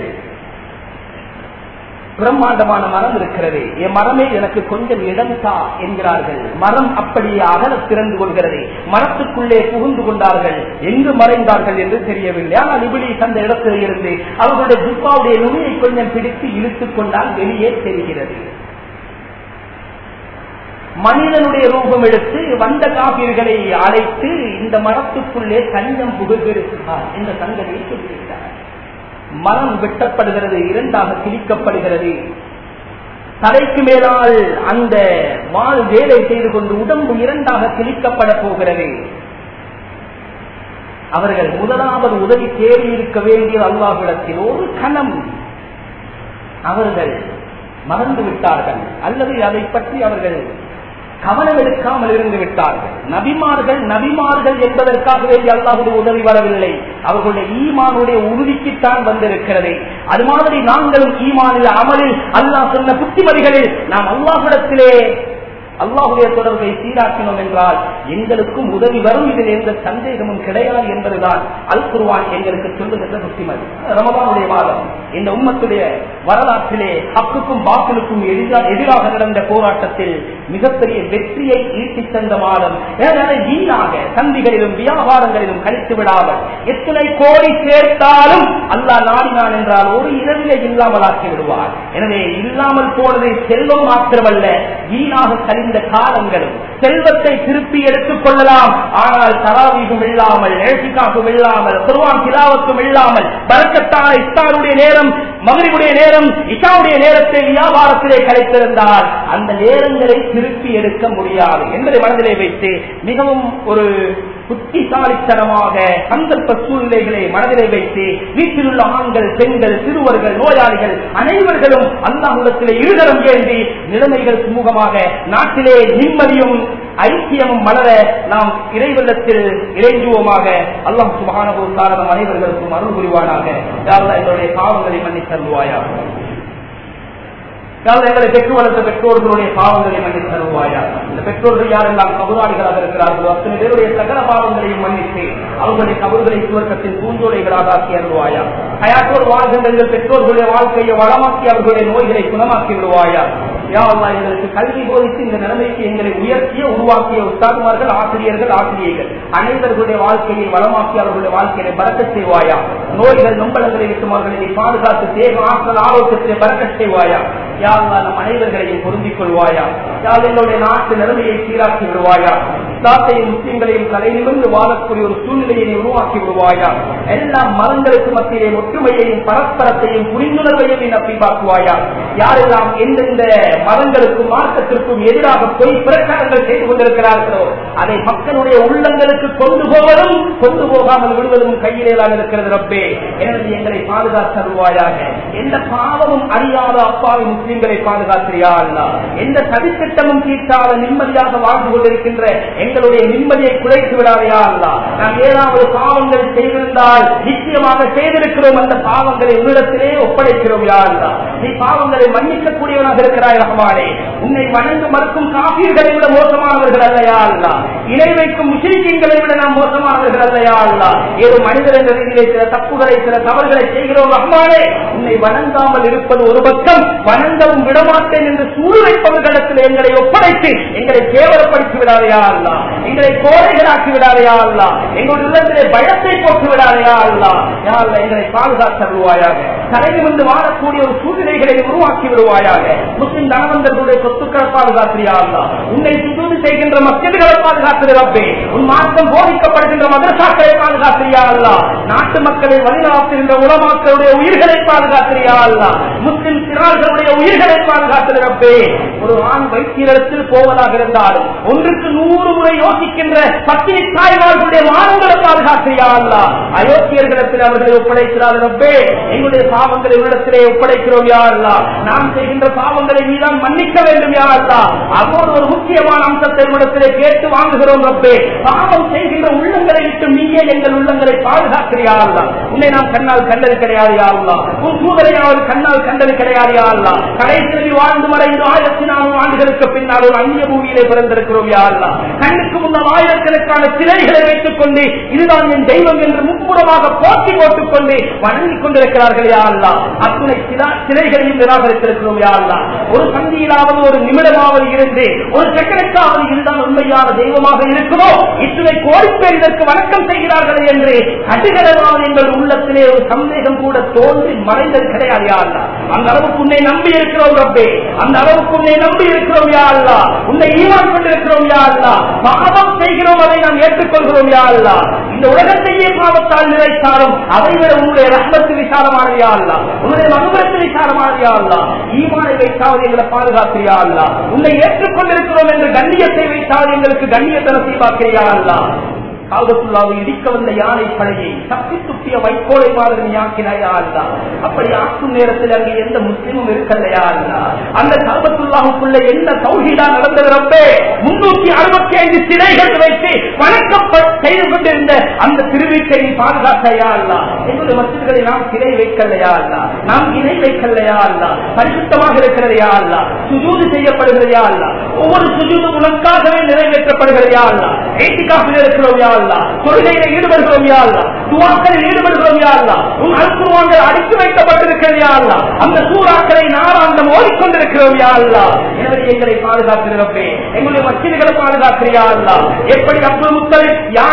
பிரம்மாண்டமான மரம் இருக்கிறது என் மரமே எனக்கு கொஞ்சம் இடம் தா என்கிறார்கள் மரம் அப்படியே அகல திறந்து கொள்கிறது மரத்துக்குள்ளே புகுந்து கொண்டார்கள் எங்கு மறைந்தார்கள் என்று தெரியவில்லை ஆனால் இபிலி அந்த இடத்தில் இருந்து அவர்களுடைய துப்பாவுடைய நுனியை கொஞ்சம் பிடித்து இழுத்துக் கொண்டால் வெளியே தெரிகிறது மனிதனுடைய ரூபம் எடுத்து வந்த காப்பீர்களை அழைத்து இந்த மரத்துக்குள்ளே தஞ்சம் புகுகிறார் என்ற சங்கதியை சொல்லிவிட்டார் மரம் வெட்டப்படுகிறது இரண்டாக கிழிக்கப்படுகிறது தலைக்கு மேலால் அந்த வால் வேலை செய்து கொண்டு உடம்பு இரண்டாக கிழிக்கப்பட போகிறது அவர்கள் முதலாவது உதவி தேடி இருக்க வேண்டிய அல்லாஹிடத்தில் ஒரு கணம் அவர்கள் மறந்து விட்டார்கள் அல்லது அதை பற்றி அவர்கள் கவனம் எடுக்காமல் இருந்து விட்டார்கள் நபிமார்கள் நபிமார்கள் என்பதற்காக வேண்டிய அல்லாஹுடைய உதவி வரவில்லை அவர்களுடைய ஈமானுடைய உறுதிக்குத்தான் வந்திருக்கிறது அது மாதிரி நாங்களும் ஈமானில் அமலில் அல்லாஹ் சொன்ன புத்திமதிகளில் நாம் அல்லாஹிடத்திலே அல்லாஹுடைய தொடர்பை சீராக்கினோம் என்றால் எங்களுக்கும் உதவி வரும் இதில் எந்த சந்தேகமும் கிடையாது என்பதுதான் அல் குருவான் எங்களுக்கு சொல்லுகின்ற புத்திமதி ரமதானுடைய மாதம் இந்த உம்மத்துடைய வரலாற்றிலே ஹக்குக்கும் பாக்கிலுக்கும் எதிராக எதிராக நடந்த போராட்டத்தில் மிகப்பெரிய வெற்றியை ஈட்டி தந்த மாதம் ஏதாவது வீணாக சந்திகளிலும் வியாபாரங்களிலும் கழித்து விடாமல் எத்தனை கோடி சேர்த்தாலும் அல்லாஹ் நாடினான் என்றால் ஒரு இரவிலே இல்லாமல் ஆக்கி விடுவார் எனவே இல்லாமல் போனது செல்வம் மாத்திரமல்ல வீணாக கழிந்த காலங்களும் செல்வத்தை திருப்பி எடுத்துக் கொள்ளலாம் ஆனால் தராவீகம் இல்லாமல் எழுச்சிக்காகும் இல்லாமல் குருவான் கிலாவத்தும் இல்லாமல் பரக்கத்தான இஸ்தாருடைய நேரம் மகரிவுடைய நேரம் இஷாவுடைய நேரத்தை வியாபாரத்திலே கலைத்திருந்தால் அந்த நேரங்களை திருப்பி எடுக்க முடியாது என்பதை மனதிலே வைத்து மிகவும் ஒரு புத்திசாலித்தனமாக சந்தர்ப்ப சூழ்நிலைகளை மனதிலே வைத்து வீட்டில் உள்ள ஆண்கள் பெண்கள் சிறுவர்கள் நோயாளிகள் அனைவர்களும் அல்லாஹுடத்திலே இருதரம் ஏந்தி நிலைமைகள் சுமூகமாக நாட்டிலே நிம்மதியும் ஐக்கியமும் மலர நாம் இறைவெள்ளத்தில் இறைஞ்சுவோமாக அல்லாஹ் சுபானபூ காரணம் அனைவர்களுக்கும் அருள் புரிவானாக யாரெல்லாம் எங்களுடைய பாவங்களை மன்னி தருவாயா யாரும் எங்களை பெற்று வளர்த்த பெற்றோர்களுடைய பாவங்களை மன்னித்து தருவாயா இந்த பெற்றோர்கள் யாரெல்லாம் கபுராளிகளாக இருக்கிறார்களோ அத்தனை பேருடைய சகல பாவங்களையும் மன்னித்து அவர்களுடைய கபறுகளை சுவர்க்கத்தின் பூஞ்சோலைகளாக ஆக்கி அருள்வாயா கயாத்தோர் வாழ்கின்ற எங்கள் பெற்றோர்களுடைய வாழ்க்கையை வளமாக்கி அவர்களுடைய நோய்களை குணமாக்கி விடுவாயா யாவல்லா எங்களுக்கு கல்வி போதித்து இந்த நிலைமைக்கு எங்களை உயர்த்திய உருவாக்கிய உஸ்தாதுமார்கள் ஆசிரியர்கள் ஆசிரியர்கள் அனைவர்களுடைய வாழ்க்கையை வளமாக்கி அவர்களுடைய வாழ்க்கையை பறக்க செய்வாயா நோய்கள் நொம்பலங்களை விட்டு அவர்களை பாதுகாத்து தேக ஆற்றல் ஆரோக்கியத்தை பறக்க செய்வாயா யாருலா நம் அனைவர்களையும் பொருந்திக் கொள்வாயா யார் எங்களுடைய நாட்டு நிலைமையை சீராக்கி விடுவாயா இஸ்லாத்தையும் முஸ்லிம்களையும் தலைநிமிர்ந்து வாழக்கூடிய ஒரு சூழ்நிலையை நீ உருவாக்கி விடுவாயா எல்லா மதங்களுக்கு மத்தியிலே ஒற்றுமையையும் பரஸ்பரத்தையும் புரிந்துணர்வையும் நீ நப்பிப்பாக்குவாயா யாரெல்லாம் எந்தெந்த மதங்களுக்கும் மார்க்கத்திற்கும் எதிராக பொய் பிரச்சாரங்கள் செய்து கொண்டிருக்கிறார்களோ அதை மக்களுடைய உள்ளங்களுக்கு கொண்டு போவதும் கொண்டு போகாமல் விடுவதும் கையிலே தான் இருக்கிறது ரப்பே எனவே எங்களை பாதுகாத்தருவாயாக எந்த பாவமும் அறியாத அப்பாவி முஸ்லிம்களை பாதுகாத்திரியா அல்லா எந்த சதித்திட்டமும் தீர்த்தாத நிம்மதியாக வாழ்ந்து கொண்டிருக்கின்ற எங்களுடைய நிம்மதியை குறைத்து விடாதையா அல்லா நாம் ஏதாவது பாவங்கள் செய்திருந்தால் நிச்சயமாக செய்திருக்கிறோம் அந்த பாவங்களை உன்னிடத்திலே ஒப்படைக்கிறோம் யா அல்லா நீ பாவங்களை மன்னிக்கக்கூடியவனாக இருக்கிறாய் ரஹ்மானே உன்னை வணங்கு மறுக்கும் காப்பீர்களை விட மோசமானவர்கள் அல்லையா அல்லா இணை வைக்கும் முஸ்லிம்களை விட நாம் மோசமானவர்கள் அல்லையா அல்லா ஏதோ மனிதர் என்ற ரீதியிலே சில தப்புகளை சில தவறுகளை செய்கிறோம் ரஹ்மானே உன்னை வணங்காமல் இருப்பது ஒரு பக்கம் வணங்கவும் விடமாட்டேன் என்று சூழ் வைப்பவர்களிடத்தில் எங்களை ஒப்படைத்து எங்களை கேவலப்படுத்தி விடாதையா அல்லா எங்களை கோழைகளாக்கி விடாதையா அல்லா எங்களுடைய உள்ளத்திலே பயத்தை போட்டு விடாதையா அல்லா யா அல்லா எங்களை பாதுகாத்தருவாயாக தலைநிமிர்ந்து வாழக்கூடிய ஒரு சூழ்நிலைகளை உருவாக்கி விடுவாயாக முஸ்லிம் தனவந்தர்களுடைய சொத்துக்களை பாதுகாத்திரியா அல்லா உன்னை சுத்தூது செய்கின்ற மசிதிகளை பாதுகாத்திரு ரப்பே உன் மார்க்கம் போதிக்கப்படுகின்ற மதரசாக்களை பாதுகாத்திரியா அல்லா நாட்டு மக்களை வழிநடத்துகின்ற உலமாக்களுடைய உயிர்களை பாதுகாத்திரியா அல்லா முஸ்லிம் சிறார்களுடைய உயிர்களை பாதுகாத்திரு ரப்பே ஒரு ஆண் வைத்தியத்தில் போவதாக இருந்தாலும் ஒன்றுக்கு நூறு முறை யோசிக்கின்ற பத்தினி தாய்மார்களுடைய மானங்களை பாதுகாத்திரியா அல்லா அயோக்கியர்களிடத்தில் அவர்களை ஒப்படைக்கிறார் ரப்பே எங்களுடைய பாவங்களை உள்ளத்திலே ஒப்படைக்கிறோம் யா அல்லா நாம் செய்கின்ற பாவங்களை நீதான் மன்னிக்க வேண்டும் யா அல்லா அதோடு ஒரு முக்கியமான அம்சத்தை உள்ளத்திலே கேட்டு வாங்குகிறோம் ரப்பே பாவம் செய்கின்ற உள்ளங்களை விட்டு நீயே எங்கள் உள்ளங்களை பாதுகாக்கிறியா அல்லா உன்னை நாம் கண்ணால் கண்டது கிடையாது யா அல்லா உன் தூதரையாவது கண்ணால் கண்டது கிடையாது யா அல்லா கடைசியில் வாழ்ந்து மறைந்து ஆயிரத்தி நானூறு ஆண்டுகளுக்கு பின்னால் ஒரு அந்நிய பூமியிலே பிறந்திருக்கிறோம் யா அல்லா கண்ணுக்கு முன்னால் ஆயிரக்கணக்கான சிலைகளை வைத்துக் கொண்டு இதுதான் என் தெய்வம் என்று முப்புறமாக போட்டி போட்டுக் கொண்டு வணங்கிக் கொண்டிருக்கிறார்கள் யா அல்லா அத்துணை சிலா- சிலைகளையும் நிராகரித்திருக்கிறோம் யா அல்லா ஒரு சந்தியிலாவது ஒரு நிமிடமாவது இருந்து ஒரு செகண்டுக்காவது இதுதான் உண்மையான தெய்வமாக இருக்குமோ இத்துணை கோடி பேர் இதற்கு வணக்கம் செய்கிறார்கள் என்று கடுகளவாவது எங்கள் உள்ளத்திலே ஒரு சந்தேகம் கூட தோன்றி மறைந்தது கிடையாது யா அல்லா அந்த அளவுக்கு உன்னை நம்பி இருக்கிறோம் ரப்பே அந்த அளவுக்கு உன்னை நம்பி இருக்கிறோம் யா அல்லா உன்னை ஈமான் கொண்டிருக்கிறோம் யா அல்லா பாவம் செய்கிறோம் அதை நாம் ஏற்றுக்கொள்கிறோம் யா அல்லா இந்த உலகத்தையே பாவத்தால் நிறைத்தாலும் அதை விட உன்னுடைய ரத்தத்து விசாலமானது யா அல்லா உன்னுடைய மனுபத்து விசாலமானது யா அல்லா ஈமானை வைத்தாவது எங்களை பாதுகாத்திரியா அல்லா உன்னை ஏற்றுக்கொண்டிருக்கிறோம் என்று கண்ணியத்தை வைத்தாவது எங்களுக்கு கண்ணியத்தை நசீபாக்கிறியா அல்லா காவத்துள்ளாவை இடிக்க வந்த யானை படையை தப்பி துப்பிய வைக்கோலை மாதிரி நீ ஆக்கினாயா அல்லா அப்படி ஆக்கும் நேரத்தில் அங்கே எந்த முஸ்லிமும் இருக்கலையா அல்லா அந்த காவத்துள்ளாவுக்குள்ள என்ன சௌஹீடா நடந்ததுறப்பே முன்னூத்தி அறுபத்தி ஐந்து சிலைகள் வைத்து வணக்கம் ப- செய்து கொண்டிருந்த அந்த திருவீட்டை நீ பாதுகாத்தையா அல்லா எங்களுடைய மசிதிகளை நாம் சிலை வைக்கலையா அல்லா நாம் இணை வைக்கலையா அல்லா பரிசுத்தமாக இருக்கிறதையா அல்லா சுஜூது செய்யப்படுகிறதையா அல்லா ஒவ்வொரு சுஜூதும் உனக்காகவே நிறைவேற்றப்படுகிறதையா அல்லா ஏத்திகாப்பில் இருக்கிறோம் யா அல்லா கொள்கையில ஈடுபடுகிறோம் யா அல்லா துவாக்களில் ஈடுபடுகிறோம் யா அல்லா உன் அல்குருவாங்கள் அடித்து வைக்கப்பட்டிருக்கிறது யா அல்லா அந்த சூறாக்களை நாளாந்தம் ஓடிக்கொண்டிருக்கிறோம் யா அல்லா எனவே எங்களை பாதுகாத்திருப்பே எங்களுடைய மசிதிகளை பாதுகாக்கிறியா அல்லா எப்படி அப்துல் முத்தலிப் யானை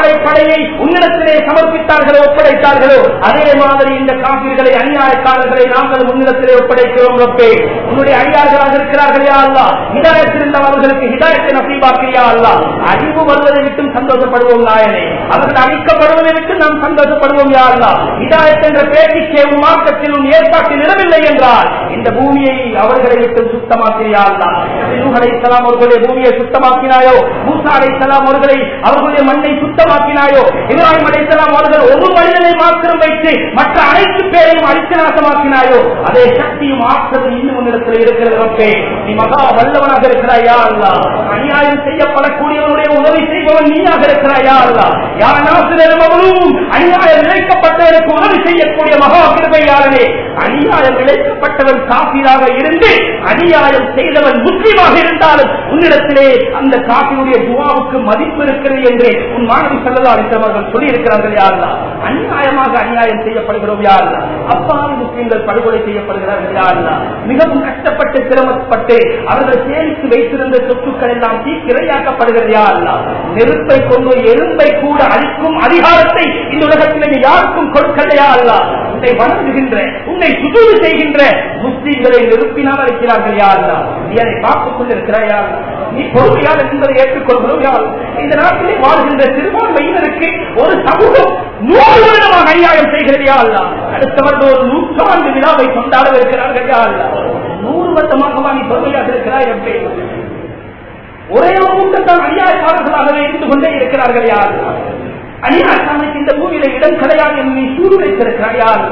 யாருடைய படையை உன்னிடத்திலே சமர்ப்பித்தார்களோ ஒப்படைத்தார்களோ அதே மாதிரி இந்த காப்பீர்களை அநியாயக்காரர்களை நாங்கள் உன்னிடத்திலே ஒப்படைக்கிறோம் ரப்பே உன்னுடைய அடியார்களாக இருக்கிறார்கள் யா அல்லா ஹிதாயத்திருந்த அவர்களுக்கு ஹிதாயத்தை நசீபாக்கிறியா அல்லா அறிவு வருவதை விட்டும் சந்தோஷப்படுவோம் நாயனே அவர்கள் அழிக்கப்படுவதை விட்டு நாம் சந்தோஷப்படுவோம் யா அல்லா ஹிதாயத் என்ற பேச்சுக்கே உன் மார்க்கத்திலும் ஏற்பாட்டில் இடமில்லை என்றால் இந்த பூமியை அவர்களை விட்டு சுத்தமாக்கிறியா அல்லா அலைசலாம் அவர்களுடைய பூமியை சுத்தமாக்கினாயோ மூசா அலைசலாம் அவர்களை அவர்களுடைய மண்ணை சுத்தமாக்கினாயோ இப்ராஹிம் அலைசலாம் அவர்கள் ஒரு மனிதனை மாத்திரம் வைத்து மற்ற அனைத்து பேரையும் அழித்து நாசமாக்கினாயோ அதே சக்தியும் ஆற்றலும் இன்னும் உன்னிடத்தில் இருக்கிறது ரப்பே நீ மகா வல்லவனாக இருக்கிறாயா அல்லா அநியாயம் செய்யப்படக்கூடியவனுடைய உதவி செய்பவன் நீயாக இருக்கிறாயா அல்லா யார் நாசிரும் அநியாயம் இழைக்கப்பட்டவனுக்கு உதவி செய்யக்கூடிய மகா கிருபையாளனே அநியாயம் இழைக்கப்பட்டவன் காப்பீராக இருந்து அநியாயம் செய்தவன் முஸ்லீமாக இருந்தாலும் உன்னிடத்திலே அந்த காப்பினுடைய துவாவுக்கு மதிப்பு இருக்கிறது என்று உன் மாணவி செல்லதா அளித்தவர்கள் சொல்லி இருக்கிறார்கள் யாருலா அநியாயமாக அநியாயம் செய்யப்படுகிறோம் யாருலா அப்பாவி முஸ்லீம்கள் படுகொலை செய்யப்படுகிறார்கள் யாருலா மிகவும் கஷ்டப்பட்டு சிரமப்பட்டு அவர்கள் சேமித்து வைத்திருந்த சொத்துக்கள் எல்லாம் தீக்கிரையாக்கப்படுகிறது யாருலா நெருப்பை கொண்டு எறும்பை கூட அழிக்கும் அதிகாரத்தை இந்த உலகத்தில் யாருக்கும் கொடுக்கலையா அல்ல உன்னை வணங்குகின்ற உன்னை சுதூறு செய்கின்ற முஸ்லீம்களை நெருப்பினால் அழைக்கிறார்கள் யாருலா நீ அதை பார்த்துக் கொண்டிருக்கிறாயா நீ பொறுமையால் என்பதை ஏற்றுக்கொள்கிறோம் யார் இந்த நாட்டிலே வாழ்கின்ற சிறுபான்மையினருக்கு ஒரு சமூகம் நூறு வருடமாக அநியாயம் செய்கிறது அல்ல அடுத்த வருடம் ஒரு நூற்றாண்டு விழாவை கொண்டாடவிருக்கிறார்கள் அல்ல நூறு வருடமாக நீ பொறுமையாக இருக்கிறாய் எப்படி ஒரே ஒரு கூட்டத்தான் அநியாயக்காரர்களாகவே இருந்து கொண்டே இருக்கிறார்கள் யார் அநியாயக்காரனுக்கு இந்த பூமியில இடம் கிடையாது என்று நீ சூடு வைத்திருக்கிறாய் யார்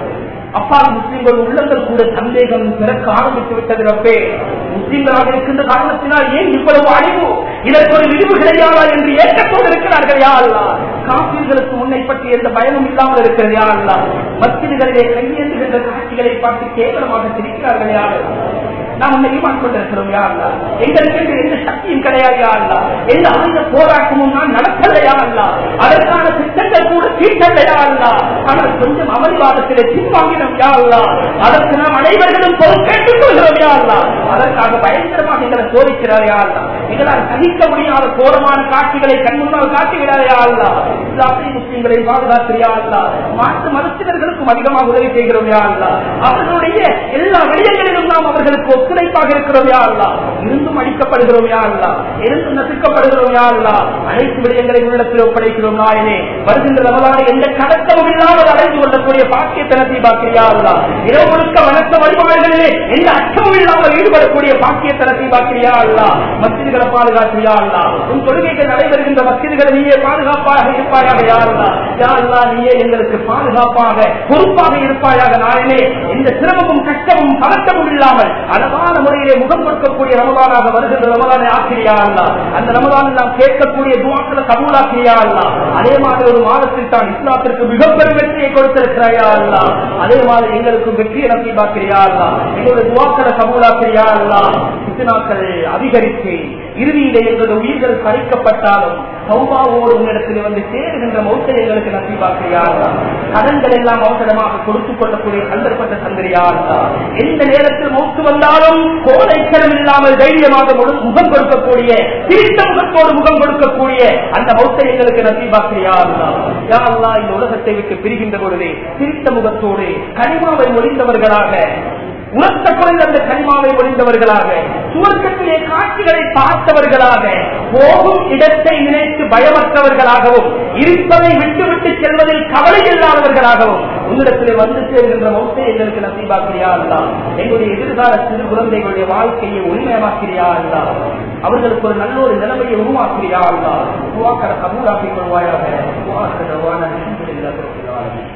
அப்பா முஸ்லிம்கள் உள்ளங்கள் கூட சந்தேகம் பிறக்க ஆரம்பித்து விட்டது ரப்பே முஸ்லிம்களாக இருக்கின்ற காரணத்தினால் ஏன் இவ்வளவு அழிவு இதற்கு ஒரு விரிவு கிடையாதா என்று ஏற்றத்தோடு இருக்கிறார்கள் யாருலா காப்பீர்களுக்கு உன்னை பற்றி எந்த பயமும் இல்லாமல் இருக்கிறது யாருலா மத்தியர்களிலே கையேந்துகின்ற காட்சிகளை பார்த்து கேவலமாக சிரிக்கிறார்கள் யாருலா நாம் உன்னை ஈமான் கொண்டிருக்கிறோம் யாருலா எங்களுக்கு என்று எந்த சக்தியும் கிடையாது யாருலா எந்த ஆயுத போராட்டமும் நான் நடத்தலையா அல்ல அதற்கான திட்டங்கள் கூட தீட்டலையா அல்ல ஆனால் கொஞ்சம் அமளிவாதத்திலே பின்வாங்கினோம் யாருலா அதற்கு நாம் அனைவர்களும் பொறுப்பேற்றுக் கொள்கிறோம் யாருலா அதற்காக பயங்கரமாக எங்களை சோதிக்கிறார் யாருலா எங்களால் சகிக்க முடியாத கோரமான காட்சிகளை கண் முன்னால் காட்டுகிறார் யாருலா இஸ்லாமிய முஸ்லீம்களை பாதுகாக்கிறியா அல்லா மாற்று மதத்தினர்களுக்கும் அதிகமாக உதவி செய்கிறோம் யாருலா அவர்களுடைய எல்லா விடயங்களிலும் நாம் அவர்களுக்கு ஒத்துழைப்பாக இருக்கிறோம் யாருலா இருந்தும் அடிக்கப்படுகிறோம் யாருலா இருந்தும் நசுக்கப்படுகிறோம் யாருலா அனைத்து விடயங்களை உள்ளத்தில் ஒப்படைக்கிறோம் நாயனே வருகின்ற ரமலான எந்த கடத்தமும் இல்லாமல் அடைந்து கொள்ளக்கூடிய பாக்கியத்தனத்தை பாக்கியா அல்லா இரவு முழுக்க வணக்க வழிபாடுகளிலே எந்த அச்சமும் இல்லாமல் ஈடுபடக்கூடிய பாக்கியத்தனத்தை பாக்கியா அல்லா மசிதிகளை பாதுகாக்கிறியா அல்லா உன் கொள்கைகள் நடைபெறுகின்ற மசிதிகளை நீயே பாதுகாப்பாக இருப்பாயாக யாருலா யாருலா நீயே எங்களுக்கு பாதுகாப்பாக பொறுப்பாக இருப்பாயாக நாயனே எந்த சிரமமும் கஷ்டமும் பதட்டமும் இல்லாமல் அழகான முறையிலே முகம் கொடுக்கக்கூடிய ரமதானாக வருகின்ற ரமதானை ஆக்கிரியா அல்லா அந்த ரமதானில் நாம் கேட்கக்கூடிய துவாக்களை கபூலாக்கிரியா அல்லா அதே மாதிரி ஒரு மாதத்தில் தான் இஸ்லாத்திற்கு மிகப்பெரும் வெற்றியை கொடுத்திருக்கிறாயா அல்லா அதே மாதிரி எங்களுக்கு வெற்றியை நம்பி பார்க்கிறியா அல்லா எங்களுடைய துவாக்களை கபூலாக்கிறியா அல்லா இத்தனாக்கள் அதிகரித்து இறுதியிலே எங்களுடைய உயிர்கள் கரைக்கப்பட்டாலும் சௌபாவோடு உன்னிடத்தில் வந்து சேருகின்ற மௌத்தை எங்களுக்கு நம்பிபாக்கிறியா கடன்கள் எல்லாம் அவசரமாக கொடுத்துக் கொள்ளக்கூடிய சந்தர்ப்பத்தை தந்திரியா எந்த நேரத்தில் மௌத்து வந்தாலும் கோடைக்கலம் இல்லாமல் தைரியமாக முழு- முகம் கொடுக்கக்கூடிய திருத்த முகத்தோடு முகம் கொடுக்கக்கூடிய அந்த மௌத்தை எங்களுக்கு நம்பிபாக்கிறியா யா அல்லா இந்த உலகத்தை விட்டு பிரிகின்ற பொழுதே திருத்த முகத்தோடு கனிமாவை மொழிந்தவர்களாக உணர்த்த குறைந்த அந்த கனிமாவை ஒழிந்தவர்களாக சுவர்க்கத்திலே காட்சிகளை பார்த்தவர்களாக போகும் இடத்தை நினைத்து பயமற்றவர்களாகவும் இருப்பதை விட்டுவிட்டு செல்வதில் கவலை இல்லாதவர்களாகவும் உன்னிடத்திலே வந்து சேர்கின்ற மௌத்தை எங்களுக்கு நசீபாக்கிறியா அல்லா எங்களுடைய எதிர்கால சிறு குழந்தைகளுடைய வாழ்க்கையை ஒளிமயமாக்கிறியா அல்லா அவர்களுக்கு ஒரு நல்ல ஒரு நிலைமையை உருவாக்கிறியா அல்லா உருவாக்கிற கபூலாக்கிக் கொள்வாயாக உருவாக்கிற